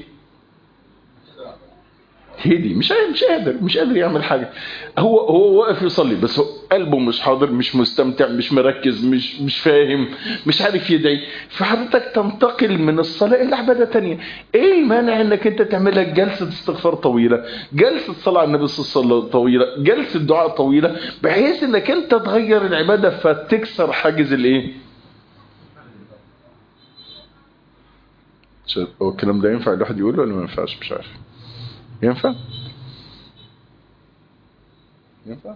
هدي مش مش قادر مش قادر يعمل حاجة هو هو واقف يصلي بس هو قلبه مش حاضر مش مستمتع مش مركز مش مش فاهم مش عارف يدعي فحضرتك تنتقل من الصلاة إلى عبادة تانية ايه المانع انك انت تعمل لك جلسة استغفار طويلة جلسة صلاة على النبي صلى الله عليه وسلم طويلة جلسة دعاء طويلة بحيث انك انت تغير العبادة فتكسر حاجز الايه هو الكلام ده ينفع الواحد يقوله ولا ما ينفعش مش عارف ينفع ينفع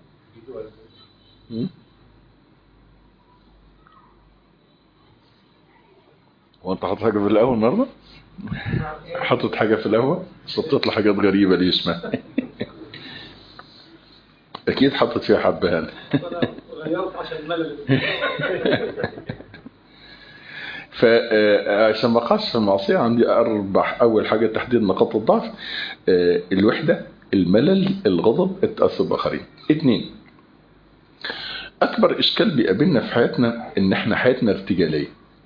هو انت حاطط حاجه في القهوه النهارده حاطط حاجه في القهوه صطت له حاجات غريبه ليه اسمها اكيد حطت فيها حبهان غيرت عشان الملل فعشان ما اقعش في المعصيه عندي اربع اول حاجه تحديد نقاط الضعف الوحده الملل الغضب التاثر باخرين اثنين اكبر اشكال بيقابلنا في حياتنا ان احنا حياتنا ارتجاليه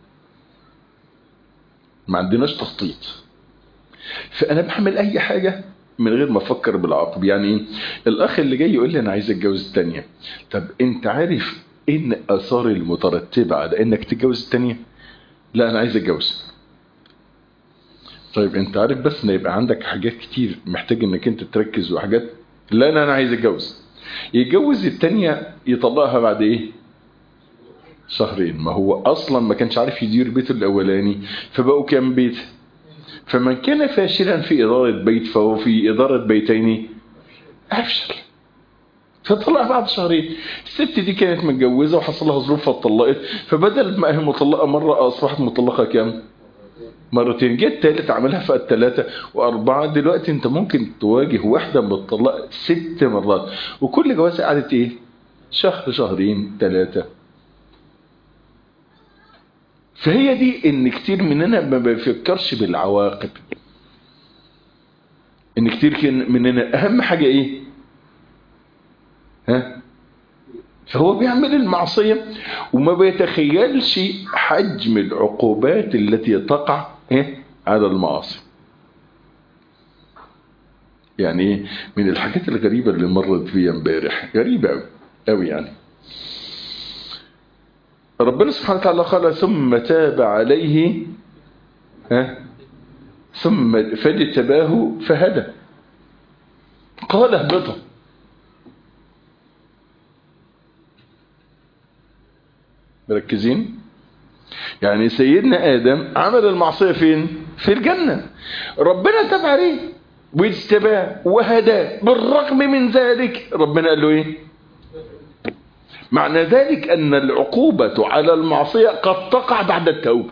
ما عندناش تخطيط فانا بعمل اي حاجه من غير ما افكر بالعواقب يعني ايه الاخ اللي جاي يقول لي انا عايز اتجوز الثانيه طب انت عارف ايه الاثار المترتبه على انك تتجوز الثانيه لا انا عايز اتجوز طيب انت عارف بس ان يبقى عندك حاجات كتير محتاج انك انت تركز وحاجات لا انا انا عايز اتجوز يتجوز التانية يطلقها بعد ايه شهرين ما هو اصلا ما كانش عارف يدير بيته الاولاني فبقوا كام بيت فمن كان فاشلا في ادارة بيت فهو في ادارة بيتين افشل فطلع بعد شهرين الست دي كانت متجوزة وحصل لها ظروف فاتطلقت فبدل ما هي مطلقة مرة أصبحت مطلقة كام مرتين جت تالت عملها في التلاتة وأربعة دلوقتي أنت ممكن تواجه واحدة متطلقة ست مرات وكل جوازة قعدت إيه شهر شهرين ثلاثة فهي دي ان كتير مننا ما بيفكرش بالعواقب ان كتير مننا اهم حاجة ايه ها فهو بيعمل المعصية وما بيتخيلش حجم العقوبات التي تقع إيه؟ على المعاصي يعني من الحاجات الغريبة اللي مرت بي امبارح غريبة قوي قوي يعني ربنا سبحانه وتعالى قال ثم تاب عليه ها ثم فاجتباه فهدى قال اهبطوا مركزين يعني سيدنا آدم عمل المعصية فين في الجنة ربنا تاب عليه واجتباه وهداه بالرغم من ذلك ربنا قال له ايه معنى ذلك أن العقوبة على المعصية قد تقع بعد التوبة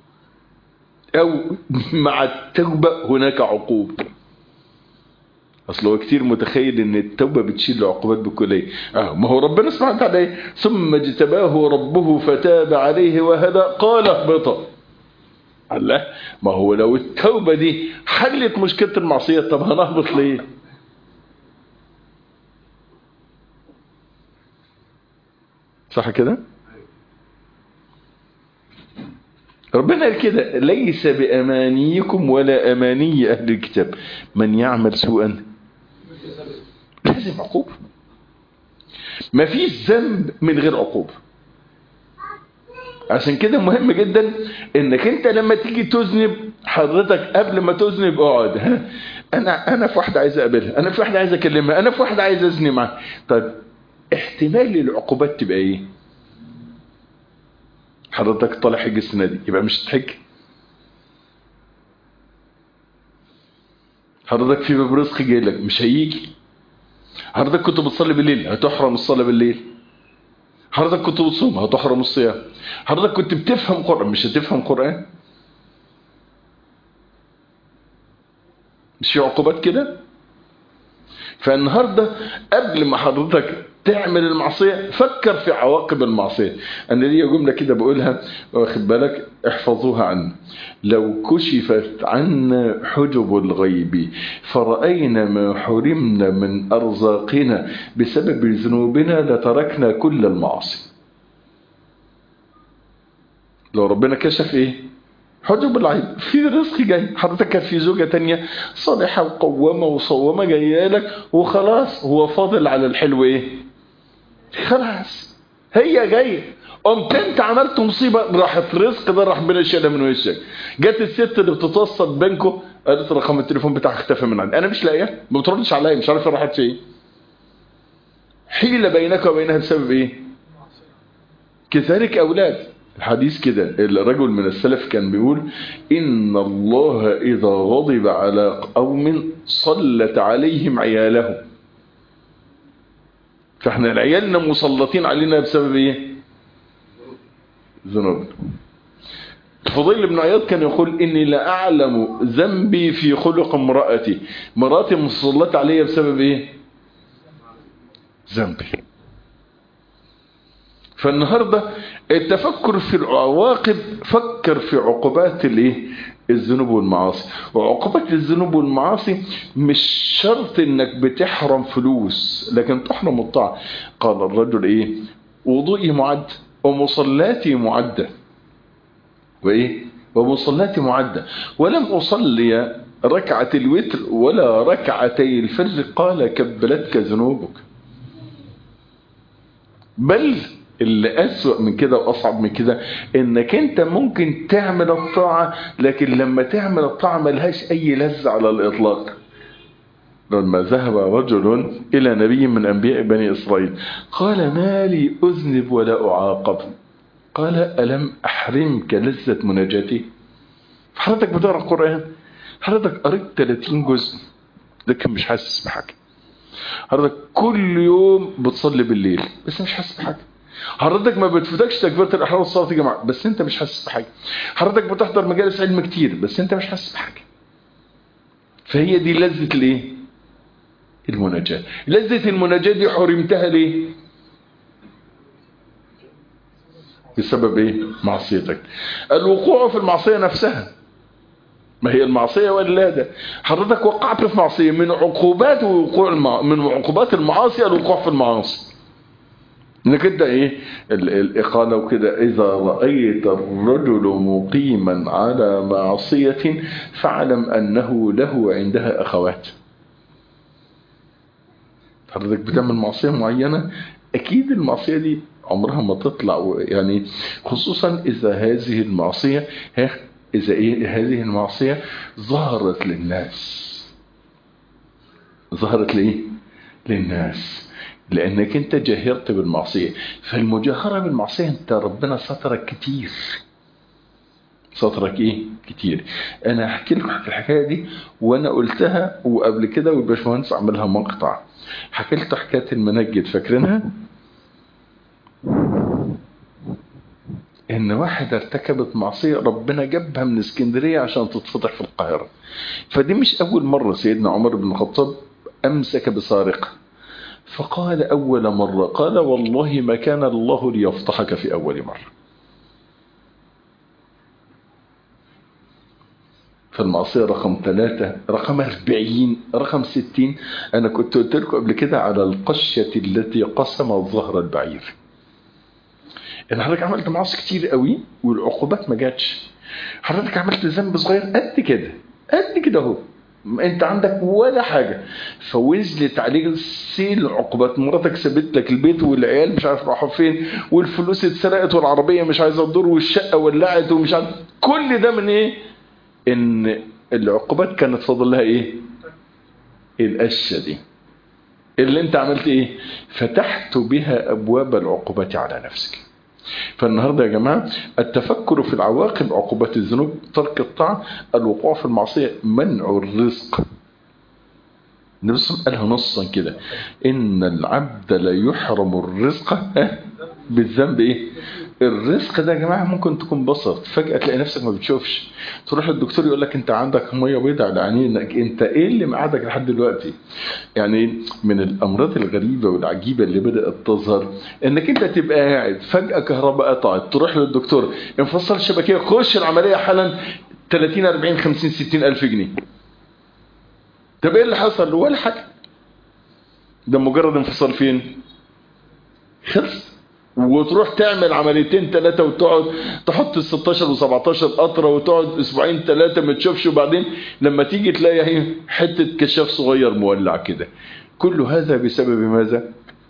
أو مع التوبة هناك عقوبة اصل هو كتير متخيل ان التوبه بتشيل العقوبات بالكليه اه ما هو ربنا سبحانه وتعالى إيه؟ ثم اجتباه ربه فتاب عليه وهدى قال اهبطا الله ما هو لو التوبه دي حلت مشكله المعصيه طب هنهبط ليه صح كده ربنا قال كده ليس بأمانيكم ولا أماني أهل الكتاب من يعمل سوءا لازم عقوبة ما فيش ذنب من غير عقوبة عشان كده مهم جدا انك انت لما تيجي تذنب حضرتك قبل ما تذنب اقعد ها انا انا في واحده عايز اقابلها انا في واحده عايز اكلمها انا في واحده عايز ازني معاها طيب احتمال العقوبات تبقى ايه حضرتك طالع حج السنه دي يبقى مش هتحج حضرتك في باب رزق جاي لك مش هيجي حضرتك كنت بتصلي بالليل هتحرم الصلاه بالليل حضرتك كنت بتصوم هتحرم الصيام حضرتك كنت بتفهم قرآن مش هتفهم قرآن مش في عقوبات كده فالنهاردة قبل ما حضرتك تعمل المعصية فكر في عواقب المعصية أنا ليا جملة كده بقولها واخد بالك احفظوها عني لو كشفت عنا حجب الغيب فرأينا ما حرمنا من أرزاقنا بسبب ذنوبنا لتركنا كل المعاصي لو ربنا كشف ايه حجب العيب في رزق جاي حضرتك كان في زوجة تانية صالحة وقوامة وصوامة جاية لك وخلاص هو فاضل على الحلو ايه خلاص هي جاية قمت انت عملت مصيبة راحت رزق ده راح بين شالها من وشك جت الست اللي بتتوسط بينكم قالت رقم التليفون بتاعها اختفى من عندي انا مش لاقيها ما بتردش عليا مش عارف راحت فين حيلة بينك وبينها بسبب ايه كذلك اولاد الحديث كده الرجل من السلف كان بيقول إن الله إذا غضب على قوم صلت عليهم عيالهم فاحنا عيالنا مسلطين علينا بسبب ايه ذنوب الفضيل بن عياض كان يقول إني لا أعلم ذنبي في خلق امرأتي مراتي مسلطة عليا بسبب ايه ذنبي فالنهاردة التفكر في العواقب فكر في عقوبات الايه الذنوب والمعاصي وعقوبات الذنوب والمعاصي مش شرط انك بتحرم فلوس لكن تحرم الطاعة قال الرجل ايه وضوئي معد ومصلاتي معدة وايه ومصلاتي معدة ولم اصلي ركعة الوتر ولا ركعتي الفجر قال كبلتك ذنوبك بل اللي أسوأ من كده وأصعب من كده إنك أنت ممكن تعمل الطاعة لكن لما تعمل الطاعة ملهاش أي لذة على الإطلاق لما ذهب رجل إلى نبي من أنبياء بني إسرائيل قال ما لي أذنب ولا أعاقب قال ألم أحرمك لذة مناجاتي حضرتك بتقرأ القرآن حضرتك قريت 30 جزء لكن مش حاسس بحاجة حضرتك كل يوم بتصلي بالليل بس مش حاسس بحاجة حضرتك ما بتفوتكش تكبيره الاحرام والصلاه يا جماعه بس انت مش حاسس بحاجه حضرتك بتحضر مجالس علم كتير بس انت مش حاسس بحاجه فهي دي لذه الايه المناجاه لذه المناجاه دي حرمتها ليه بسبب ايه معصيتك الوقوع في المعصيه نفسها ما هي المعصيه ولاده حضرتك وقعت في معصيه من عقوبات وقوع المع... من عقوبات المعاصي الوقوع في المعاصي انك انت ايه الاقاله وكده اذا رايت الرجل مقيما على معصيه فاعلم انه له عندها اخوات حضرتك بتعمل معصيه معينه اكيد المعصيه دي عمرها ما تطلع يعني خصوصا اذا هذه المعصيه ها اذا ايه هذه المعصيه ظهرت للناس ظهرت ليه للناس لانك انت جهرت بالمعصيه فالمجاهره بالمعصيه انت ربنا سترك كتير سترك ايه كتير انا هحكي لكم الحكايه دي وانا قلتها وقبل كده والباشمهندس عملها مقطع حكيت لكم حكايه المنجد فاكرينها ان واحدة ارتكبت معصية ربنا جابها من اسكندرية عشان تتفضح في القاهرة فدي مش اول مرة سيدنا عمر بن الخطاب أمسك بسارقة فقال أول مرة قال والله ما كان الله ليفضحك في أول مرة فالمعصية رقم ثلاثة رقم أربعين رقم ستين أنا كنت قلت لكم قبل كده على القشة التي قسمت ظهر البعير إن حضرتك عملت معاصي كتير قوي والعقوبات ما جاتش حضرتك عملت ذنب صغير قد كده قد كده اهو انت عندك ولا حاجة فوزلت عليك سيل عقوبات مراتك سابت لك البيت والعيال مش عارف راحوا فين والفلوس اتسرقت والعربية مش عايزة تدور والشقة ولعت ومش عارف كل ده من ايه ان العقوبات كانت فاضل لها ايه القشه دي اللي انت عملت ايه فتحت بها ابواب العقوبات على نفسك فالنهاردة يا جماعة التفكر في العواقب عقوبات الذنوب ترك الطاعة الوقوع في المعصية منع الرزق النبي صلى الله عليه وسلم قالها نصا كده إن العبد لا يحرم الرزق بالذنب إيه الرزق ده يا جماعة ممكن تكون بسط فجأة تلاقي نفسك ما بتشوفش تروح للدكتور يقول لك انت عندك مية بيضاء على عينيك انت ايه اللي مقعدك لحد دلوقتي يعني من الامراض الغريبة والعجيبة اللي بدأت تظهر انك انت تبقى قاعد فجأة كهرباء قطعت تروح للدكتور انفصل الشبكية خش العملية حالا 30 40 50 60 الف جنيه طب ايه اللي حصل ولا حاجة ده مجرد انفصال فين خلص وتروح تعمل عمليتين ثلاثة وتقعد تحط ال 16 و17 قطرة وتقعد اسبوعين ثلاثة ما تشوفش وبعدين لما تيجي تلاقي اهي حتة كشاف صغير مولع كده كل هذا بسبب ماذا؟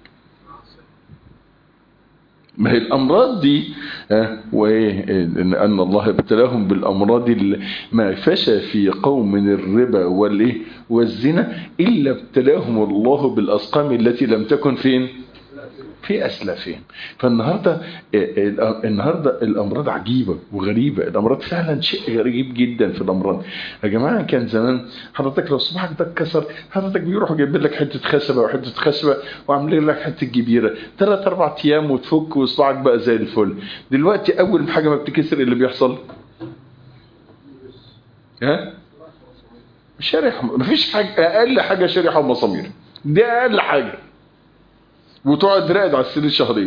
ما هي الأمراض دي وإيه أن الله ابتلاهم بالأمراض ما فشى في قوم الربا والإيه والزنا إلا ابتلاهم الله بالأسقام التي لم تكن فين في أسلافهم فالنهاردة النهاردة الأمراض عجيبة وغريبة الأمراض فعلا شيء غريب جدا في الأمراض يا جماعة كان زمان حضرتك لو صباحك ده اتكسر حضرتك بيروحوا جايبين لك حتة خشبة وحتة خشبة وعاملين لك حتة جبيرة ثلاث أربع أيام وتفك وصباعك بقى زي الفل دلوقتي أول حاجة ما بتكسر اللي بيحصل ها شريحة مفيش حاجة أقل حاجة شريحة ومسامير دي أقل حاجة وتقعد راقد على السرير شهرين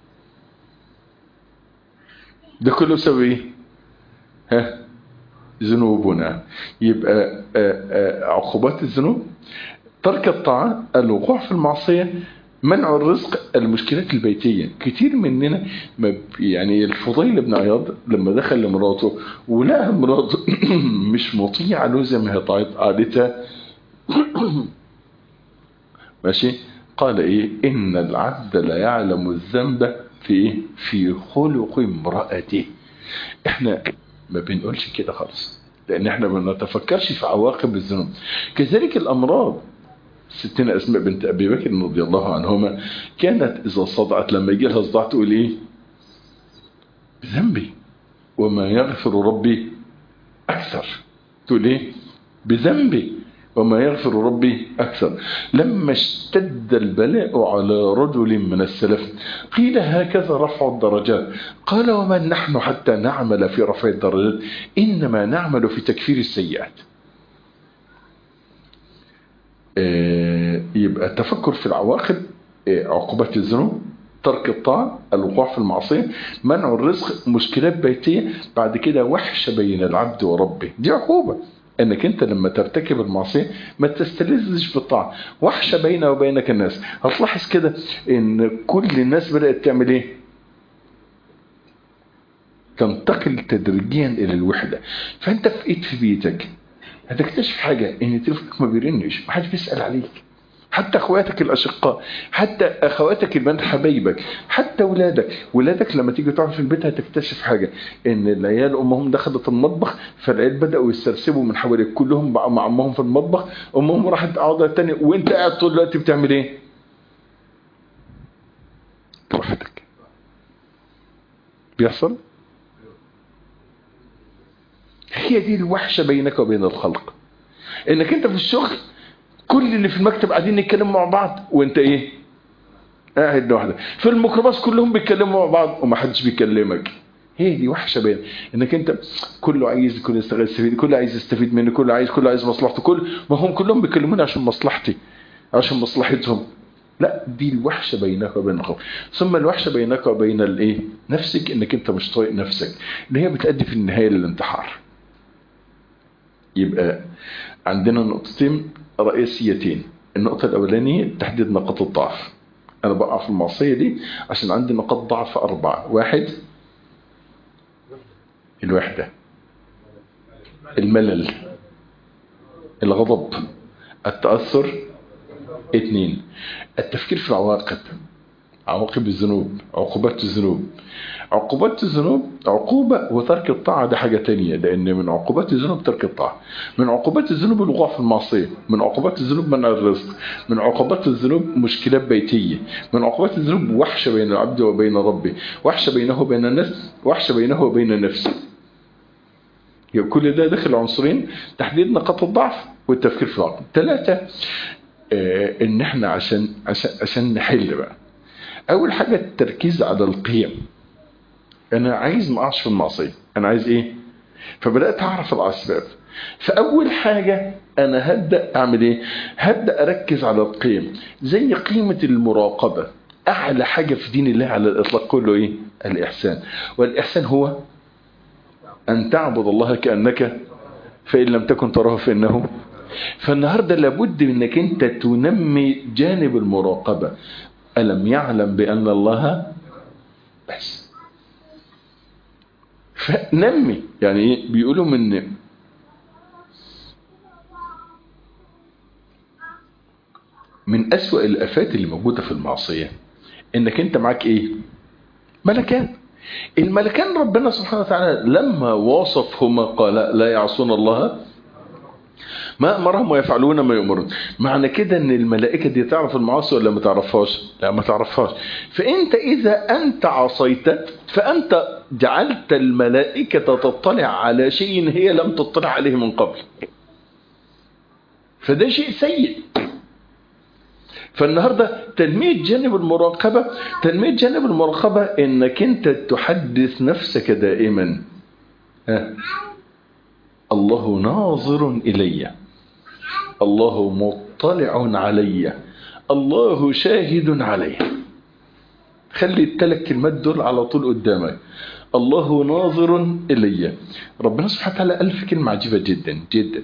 ده كله بسبب ايه ها ذنوبنا يبقى عقوبات الذنوب ترك الطاعة الوقوع في المعصية منع الرزق المشكلات البيتية كتير مننا يعني الفضيل بن عياض لما دخل لمراته ولقى مراته مش مطيعة له زي ما هي طاعت قعدتها ماشي قال ايه ان العبد لا يعلم الذنب في ايه في خلق امرأته احنا ما بنقولش كده خالص لان احنا ما بنتفكرش في عواقب الذنوب كذلك الامراض ستنا اسماء بنت ابي بكر رضي الله عنهما كانت اذا صدعت لما يجي لها صداع تقول ايه بذنبي وما يغفر ربي اكثر تقول ايه بذنبي وما يغفر ربي أكثر لما اشتد البلاء على رجل من السلف قيل هكذا رفع الدرجات قال ومن نحن حتى نعمل في رفع الدرجات إنما نعمل في تكفير السيئات يبقى التفكر في العواقب عقوبات الذنوب ترك الطاعة الوقوع في المعصية منع الرزق مشكلات بيتية بعد كده وحشة بين العبد وربه دي عقوبة انك انت لما ترتكب المعصيه ما تستلذش بالطاعه وحشه بينه وبينك الناس هتلاحظ كده ان كل الناس بدات تعمل ايه تنتقل تدريجيا الى الوحده فانت فقيت في بيتك هتكتشف حاجه ان تليفونك ما بيرنش محدش بيسال عليك حتى اخواتك الاشقاء حتى اخواتك البنات حبايبك حتى ولادك ولادك لما تيجي تقعد في البيت هتكتشف حاجه ان العيال امهم دخلت المطبخ فالعيال بداوا يسترسبوا من حواليك كلهم بقوا مع امهم في المطبخ امهم راحت قاعده تاني وانت قاعد طول الوقت بتعمل ايه براحتك بيحصل هي دي الوحشه بينك وبين الخلق انك انت في الشغل كل اللي في المكتب قاعدين يتكلموا مع بعض وانت ايه قاعد لوحدك في الميكروباص كلهم بيتكلموا مع بعض ومحدش بيكلمك هي دي وحشه بين انك انت كله عايز كله يستفيد كله عايز يستفيد مني كله عايز كله عايز مصلحته كل ما هم كلهم بيكلموني عشان مصلحتي عشان مصلحتهم لا دي الوحشة بينك وبين الخوف ثم الوحشة بينك وبين الايه نفسك انك انت مش طايق نفسك ان هي بتأدي في النهاية للانتحار يبقى عندنا نقطتين رئيسيتين النقطة الأولانية تحديد نقاط الضعف أنا بقع في المعصية دي عشان عندي نقاط ضعف أربعة واحد الوحدة الملل الغضب التأثر اثنين التفكير في العواقب عواقب الذنوب عقوبات الذنوب عقوبات الذنوب عقوبة وترك الطاعة ده حاجة تانية لأن من عقوبات الذنوب ترك الطاعة من عقوبات الذنوب الوقوع في المعصية من عقوبات الذنوب منع الرزق من عقوبات الذنوب مشكلات بيتية من عقوبات الذنوب وحشة بين العبد وبين ربه وحشة بينه وبين النفس وحشة بينه وبين نفسه يبقى كل ده داخل عنصرين تحديد نقاط الضعف والتفكير في العقل ثلاثة آه ان احنا عشان عشان عشان نحل بقى اول حاجة التركيز على القيم انا عايز ما اقعش في المعصية انا عايز ايه فبدأت اعرف الاسباب فاول حاجة انا هبدأ اعمل ايه هبدأ اركز على القيم زي قيمة المراقبة اعلى حاجة في دين الله على الاطلاق كله ايه الاحسان والاحسان هو ان تعبد الله كأنك فإن لم تكن تراه فإنه فالنهاردة لابد انك انت تنمي جانب المراقبة ألم يعلم بأن الله بس فنمي يعني ايه بيقولوا من من أسوأ الآفات اللي موجودة في المعصية انك انت معاك ايه ملكان الملكان ربنا سبحانه وتعالى لما وصفهما قال لا يعصون الله ما أمرهم ويفعلون ما يؤمرون معنى كده ان الملائكة دي تعرف المعاصي ولا ما تعرفهاش لا ما تعرفهاش فانت اذا انت عصيت فانت جعلت الملائكة تطلع على شيء هي لم تطلع عليه من قبل فده شيء سيء فالنهاردة تنمية جانب المراقبة تنمية جانب المراقبة انك انت تحدث نفسك دائما ها الله ناظر إلي الله مطلع علي الله شاهد علي خلي الثلاث كلمات دول على طول قدامك الله ناظر إلي ربنا سبحانه وتعالى قال في كلمة عجيبة جدا جدا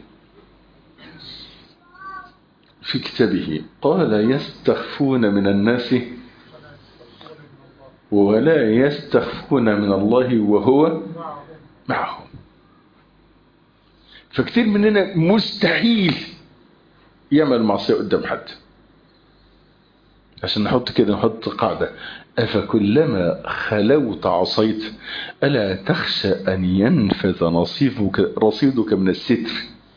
في كتابه قال يستخفون من الناس ولا يستخفون من الله وهو معهم فكتير مننا مستحيل يعمل معصية قدام حد عشان نحط كده نحط قاعدة أفكلما خلوت عصيت ألا تخشى أن ينفذ نصيبك رصيدك من الستر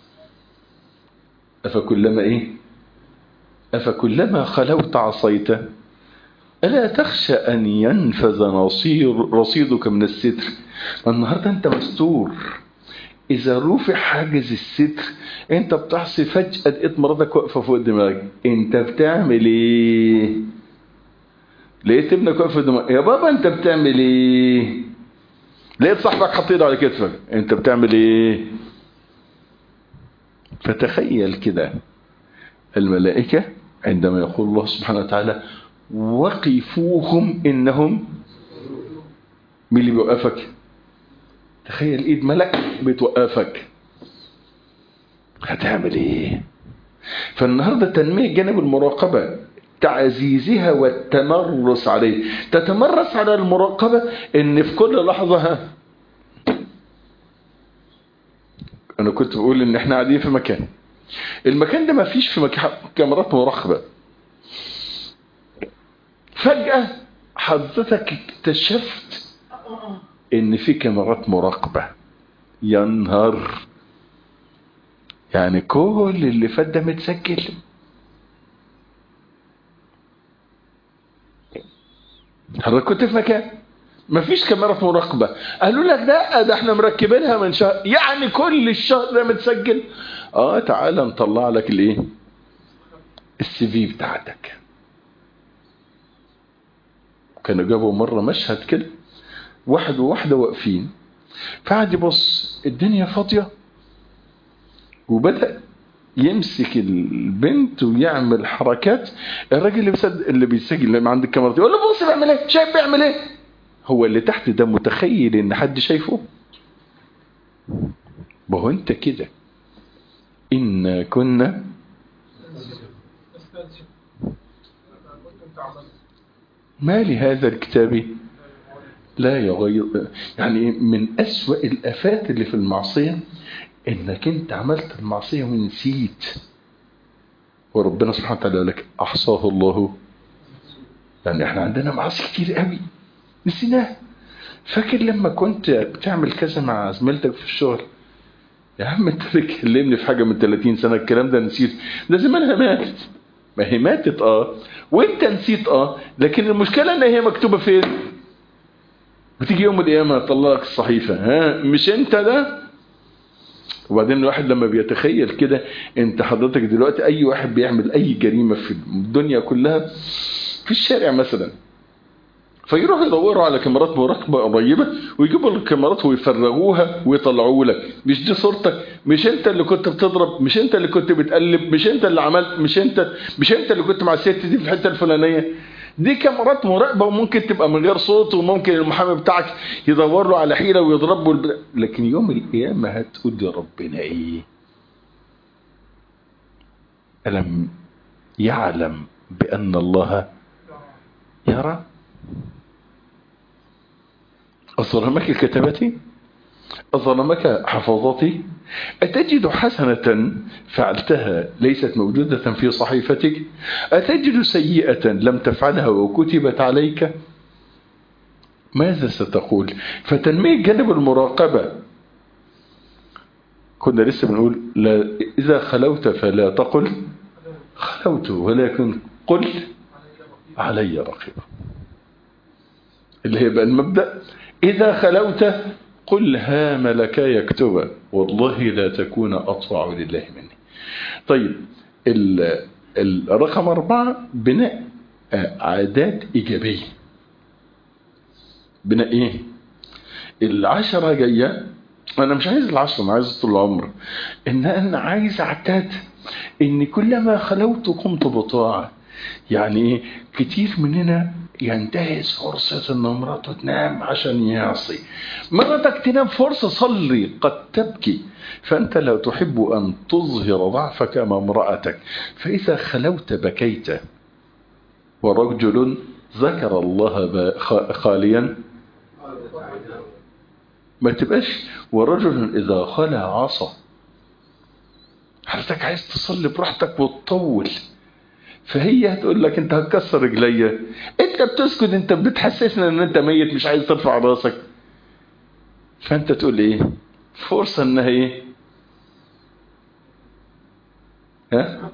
أفكلما إيه أفكلما خلوت عصيت ألا تخشى أن ينفذ نصير رصيدك من الستر النهاردة أنت مستور إذا رفع حاجز الستر أنت بتعصي فجأة لقيت مراتك واقفة فوق دماغك أنت بتعمل إيه؟ لقيت ابنك واقف دماغك يا بابا أنت بتعمل إيه؟ لقيت صاحبك حاط ايده على كتفك أنت بتعمل إيه؟ فتخيل كده الملائكة عندما يقول الله سبحانه وتعالى وقفوهم إنهم مين اللي بيوقفك؟ تخيل ايد ملك بتوقفك هتعمل ايه فالنهاردة تنمية جانب المراقبة تعزيزها والتمرس عليه تتمرس على المراقبة ان في كل لحظة ها انا كنت بقول ان احنا قاعدين في مكان المكان ده ما فيش في مكان كاميرات مراقبة فجأة حضرتك اكتشفت ان في كاميرات مراقبة ينهر يعني كل اللي فات ده متسجل حضرتك كنت في مكان مفيش كاميرات مراقبة قالوا لك ده ده احنا مركبينها من شهر يعني كل الشهر ده متسجل اه تعالى نطلع لك الايه السي في بتاعتك كانوا جابوا مرة مشهد كده واحد وواحدة واقفين فقعد يبص الدنيا فاضية وبدأ يمسك البنت ويعمل حركات الراجل اللي بيسد اللي بيسجل لما عند الكاميرا يقول له بص بيعمل ايه شايف بيعمل ايه هو اللي تحت ده متخيل ان حد شايفه ما هو انت كده إنا كنا استاذ كنت تعمل ما لهذا الكتاب لا يغير يعني من أسوأ الآفات اللي في المعصية إنك أنت عملت المعصية ونسيت وربنا سبحانه وتعالى قال لك أحصاه الله يعني احنا عندنا معاصي كتير قوي نسيناها فاكر لما كنت بتعمل كذا مع زميلتك في الشغل يا عم انت بتكلمني في حاجه من 30 سنه الكلام ده نسيت ده زمانها ماتت ما هي ماتت اه وانت نسيت اه لكن المشكله ان هي مكتوبه فين بتيجي يوم القيامه يطلع لك الصحيفه ها مش انت ده وبعدين الواحد لما بيتخيل كده انت حضرتك دلوقتي اي واحد بيعمل اي جريمه في الدنيا كلها في الشارع مثلا فيروحوا يدوروا على كاميرات مراقبه قريبه ويجيبوا الكاميرات ويفرغوها ويطلعوا لك مش دي صورتك مش انت اللي كنت بتضرب مش انت اللي كنت بتقلب مش انت اللي عملت مش انت مش انت اللي كنت مع الست دي في الحته الفلانيه دي كاميرات مراقبه وممكن تبقى من غير صوت وممكن المحامي بتاعك يدور له على حيله ويضربه والب... لكن يوم القيامه هتقول لربنا ايه الم يعلم بان الله يرى أظلمك كتبتي أظلمك حفظتي أتجد حسنة فعلتها ليست موجودة في صحيفتك أتجد سيئة لم تفعلها وكتبت عليك ماذا ستقول فتنمية جانب المراقبة كنا لسه بنقول لا إذا خلوت فلا تقل خلوت ولكن قل علي رقيب اللي هي بقى المبدأ إذا خلوت قل ها ملكا يكتبا والله لا تكون أطوع لله مني طيب ال- الرقم أربعة بناء عادات إيجابية بناء إيه العشرة جاية أنا مش عايز العشرة أنا عايز طول العمر إن أنا عايز أعتاد إن كلما خلوت قمت بطاعة يعني إيه كتير مننا ينتهز فرصة ان مراته تنام عشان يعصي مرتك تنام فرصة صلي قد تبكي فأنت لا تحب أن تظهر ضعفك أمام امرأتك فإذا خلوت بكيت ورجل ذكر الله ب- خ- خاليا ما تبقاش ورجل إذا خلى عصى حضرتك عايز تصلي براحتك وتطول فهي هتقول لك انت هتكسر رجليا انت بتسكت انت بتحسسنا ان انت ميت مش عايز ترفع راسك فانت تقول ايه فرصة انها ايه ها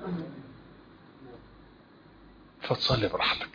فتصلي براحتك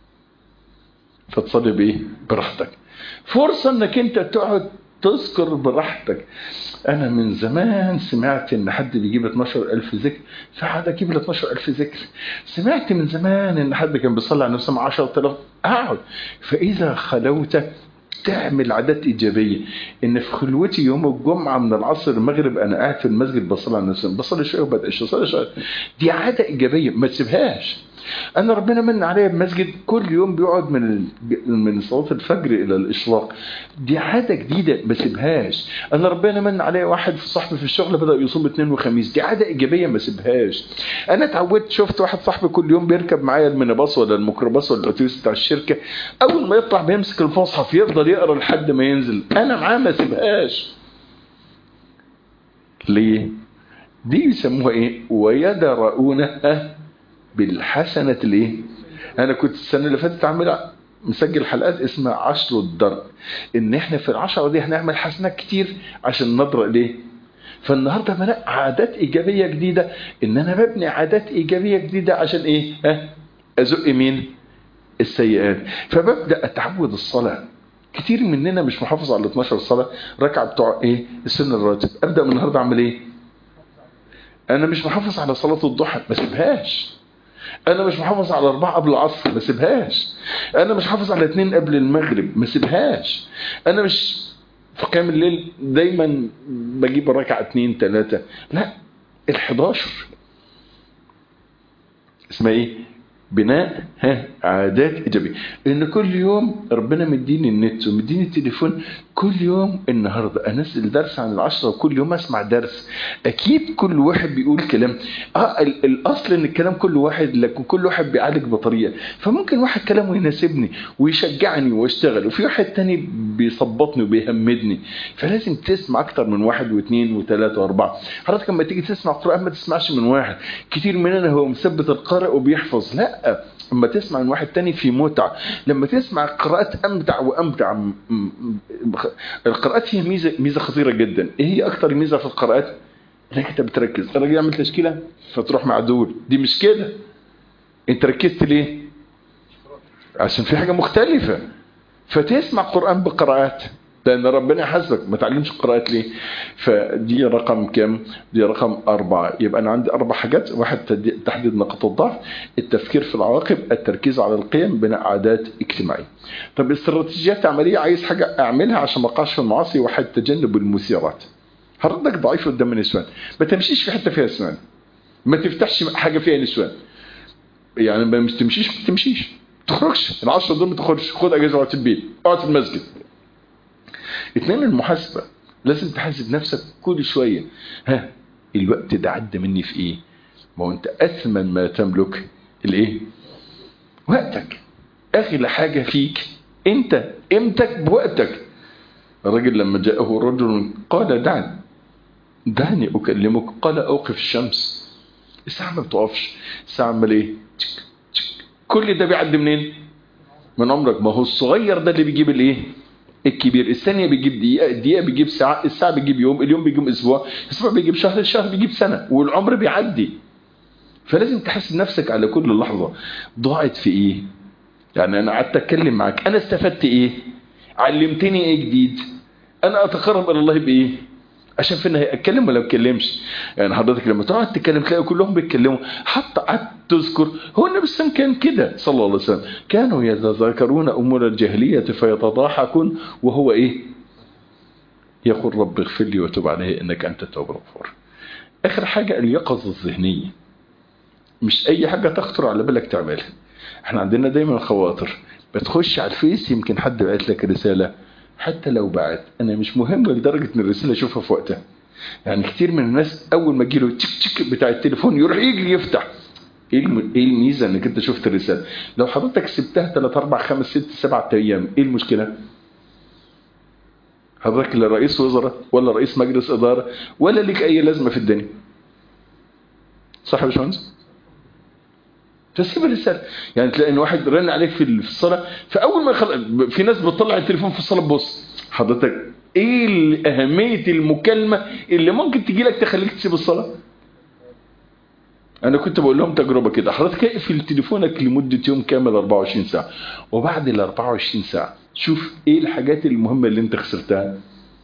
فتصلي بايه براحتك فرصة انك انت تقعد تذكر براحتك انا من زمان سمعت ان حد بيجيب 12000 ذكر فقعد اجيب ال 12000 ذكر سمعت من زمان ان حد كان بيصلي على نفسه مع 10000 اقعد فاذا خلوت تعمل عادات ايجابيه ان في خلوتي يوم الجمعه من العصر المغرب انا قاعد في المسجد بصلي على نفسي بصلي شويه وبدأ بصلي شويه دي عاده ايجابيه ما تسيبهاش انا ربنا من عليا بمسجد كل يوم بيقعد من ال- من صلاه الفجر الى الاشراق دي عاده جديده ما سيبهاش انا ربنا من عليا واحد صاحبي في الشغل بدا يصوم اثنين وخميس دي عاده ايجابيه ما سيبهاش انا اتعودت شفت واحد صاحبي كل يوم بيركب معايا المينيباص ولا الميكروباص ولا الاتوبيس بتاع الشركه اول ما يطلع بيمسك المصحف يفضل يقرا لحد ما ينزل انا معاه ما سيبهاش ليه دي بيسموها ايه ويدرؤونها بالحسنة الايه انا كنت السنة اللي فاتت عامل مسجل حلقات اسمها عشر الدرء ان احنا في العشرة دي هنعمل حسنات كتير عشان نضرأ ليه فالنهاردة بناء عادات ايجابية جديدة ان انا ببني عادات ايجابية جديدة عشان ايه ها ازق مين السيئات فببدأ اتعود الصلاة كتير مننا مش محافظ على 12 صلاة ركعة بتوع ايه السن الراتب ابدأ من النهاردة اعمل ايه انا مش محافظ على صلاة الضحى ما سيبهاش انا مش محافظ على اربعة قبل العصر ما سيبهاش انا مش حافظ على اتنين قبل المغرب ما سيبهاش انا مش في قيام الليل دايما بجيب ركعة اتنين تلاتة لا ال11 اسمها ايه بناء ها عادات ايجابيه ان كل يوم ربنا مديني النت ومديني التليفون كل يوم النهارده انزل درس عن العشره وكل يوم اسمع درس اكيد كل واحد بيقول كلام اه ال- الاصل ان الكلام كل واحد لكن كل واحد بيعالج بطريقه فممكن واحد كلامه يناسبني ويشجعني واشتغل وفي واحد تاني بيثبطني وبيهمدني فلازم تسمع اكتر من واحد واثنين وثلاثه واربعه حضرتك لما تيجي تسمع قران ما تسمعش من واحد كتير مننا هو مثبت القارئ وبيحفظ لا اما تسمع من واحد تاني في متعه لما تسمع قراءات امتع وامتع م- م- القراءات هي ميزه ميزه خطيره جدا ايه هي اكتر ميزه في القراءات انك انت بتركز الراجل يعمل تشكيله فتروح معدول دي مش كده انت ركزت ليه عشان في حاجه مختلفه فتسمع قران بقراءات لان ربنا يحاسبك ما تعلمش قراءات ليه فدي رقم كام دي رقم أربعة يبقى أنا عندي أربع حاجات واحد تد- تحديد نقاط الضعف التفكير في العواقب التركيز على القيم بناء عادات اجتماعية طب استراتيجيات عملية عايز حاجة أعملها عشان ما أقعش في المعاصي واحد تجنب المثيرات حضرتك ضعيف قدام النسوان ما تمشيش في حتة فيها نسوان ما تفتحش حاجة فيها نسوان يعني ما مش تمشيش ما تمشيش تخرجش العشرة دول ما تخرجش خد اجازه اقعد في البيت اقعد في المسجد اثنين المحاسبه لازم تحاسب نفسك كل شويه ها الوقت ده عدى مني في ايه ما هو انت اثمن ما تملك الايه وقتك اغلى حاجه فيك انت قيمتك بوقتك الرجل لما جاءه رجل قال دعني دعني اكلمك قال اوقف الشمس الساعه ما بتقفش الساعه عمال ايه تشك تشك. كل ده بيعدي منين من عمرك ما هو الصغير ده اللي بيجيب الايه الكبير الثانيه بيجيب دقيقه الدقيقه بيجيب ساعه الساعه بيجيب يوم اليوم بيجيب اسبوع الاسبوع بيجيب شهر الشهر بيجيب سنه والعمر بيعدي فلازم تحاسب نفسك على كل لحظه ضاعت في ايه يعني انا قعدت اتكلم معاك انا استفدت ايه علمتني ايه جديد انا اتقرب الى الله بايه عشان في النهايه اتكلم ولا ما اتكلمش يعني حضرتك لما تقعد تتكلم تلاقي كلهم بيتكلموا حتى قعدت تذكر هو النبي صلى الله عليه وسلم كان كده صلى الله عليه وسلم كانوا يتذاكرون امور الجاهليه فيتضاحكون وهو ايه يقول رب اغفر لي وتب علي انك انت التواب الغفور اخر حاجه اليقظه الذهنيه مش اي حاجه تخطر على بالك تعملها احنا عندنا دايما خواطر بتخش على الفيس يمكن حد بعت لك رساله حتى لو بعت انا مش مهم لدرجه ان الرساله اشوفها في وقتها يعني كتير من الناس اول ما تجيله تشك تشك بتاع التليفون يروح يجري يفتح ايه الم- ايه الميزه انك انت شفت الرساله لو حضرتك سبتها 3 4 5 6 7 ايام ايه المشكله حضرتك لا رئيس وزراء ولا رئيس مجلس اداره ولا ليك اي لازمه في الدنيا صح يا باشمهندس تسيب الرساله يعني تلاقي ان واحد رن عليك في في الصلاه فاول ما يخل... في ناس بتطلع التليفون في الصلاه تبص حضرتك ايه ال- اهميه المكالمه اللي ممكن تجي لك تخليك تسيب الصلاه انا كنت بقول لهم تجربه كده حضرتك اقفل تليفونك لمده يوم كامل 24 ساعه وبعد ال 24 ساعه شوف ايه الحاجات المهمه اللي انت خسرتها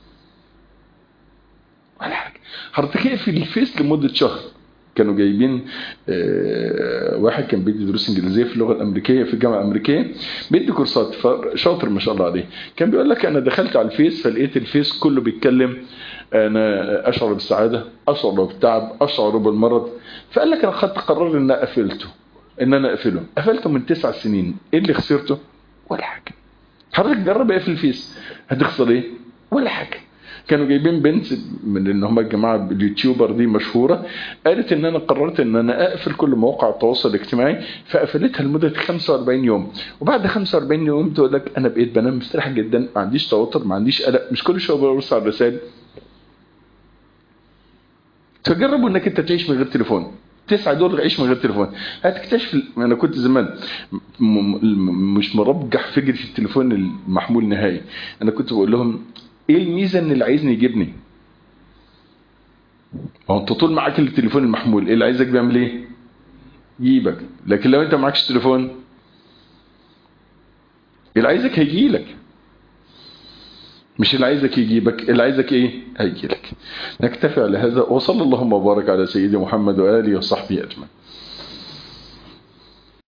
ولا حاجه حضرتك اقفل الفيس لمده شهر كانوا جايبين آه، واحد كان بيدي دروس انجليزيه في اللغه الامريكيه في الجامعه الامريكيه بيدي كورسات فشاطر ما شاء الله عليه كان بيقول لك انا دخلت على الفيس فلقيت الفيس كله بيتكلم انا اشعر بالسعاده اشعر بالتعب اشعر بالمرض فقال لك انا خدت قرار ان أنا قفلته ان انا اقفله قفلته من تسع سنين ايه اللي خسرته ولا حاجه حضرتك جرب اقفل الفيس هتخسر ايه ولا حاجه كانوا جايبين بنت من ان هم الجماعه اليوتيوبر دي مشهوره قالت ان انا قررت ان انا اقفل كل مواقع التواصل الاجتماعي فقفلتها لمده 45 يوم وبعد 45 يوم تقول لك انا بقيت بنام مستريح جدا ما عنديش توتر ما عنديش قلق مش كل شويه ببص على الرسائل فجربوا انك انت تعيش من غير تليفون تسعة دول عيش من غير تليفون هتكتشف انا كنت زمان م- م- مش مربجح فكري في التليفون المحمول نهائي انا كنت بقول لهم ايه الميزه ان اللي عايزني يجيبني ما هو انت طول معاك التليفون المحمول ايه اللي عايزك بيعمل ايه يجيبك لكن لو انت معكش تليفون اللي عايزك هيجيلك مش اللي عايزك يجيبك اللي عايزك ايه هيجيلك نكتفي على هذا وصلى اللهم وبارك على سيدنا محمد واله وصحبه اجمعين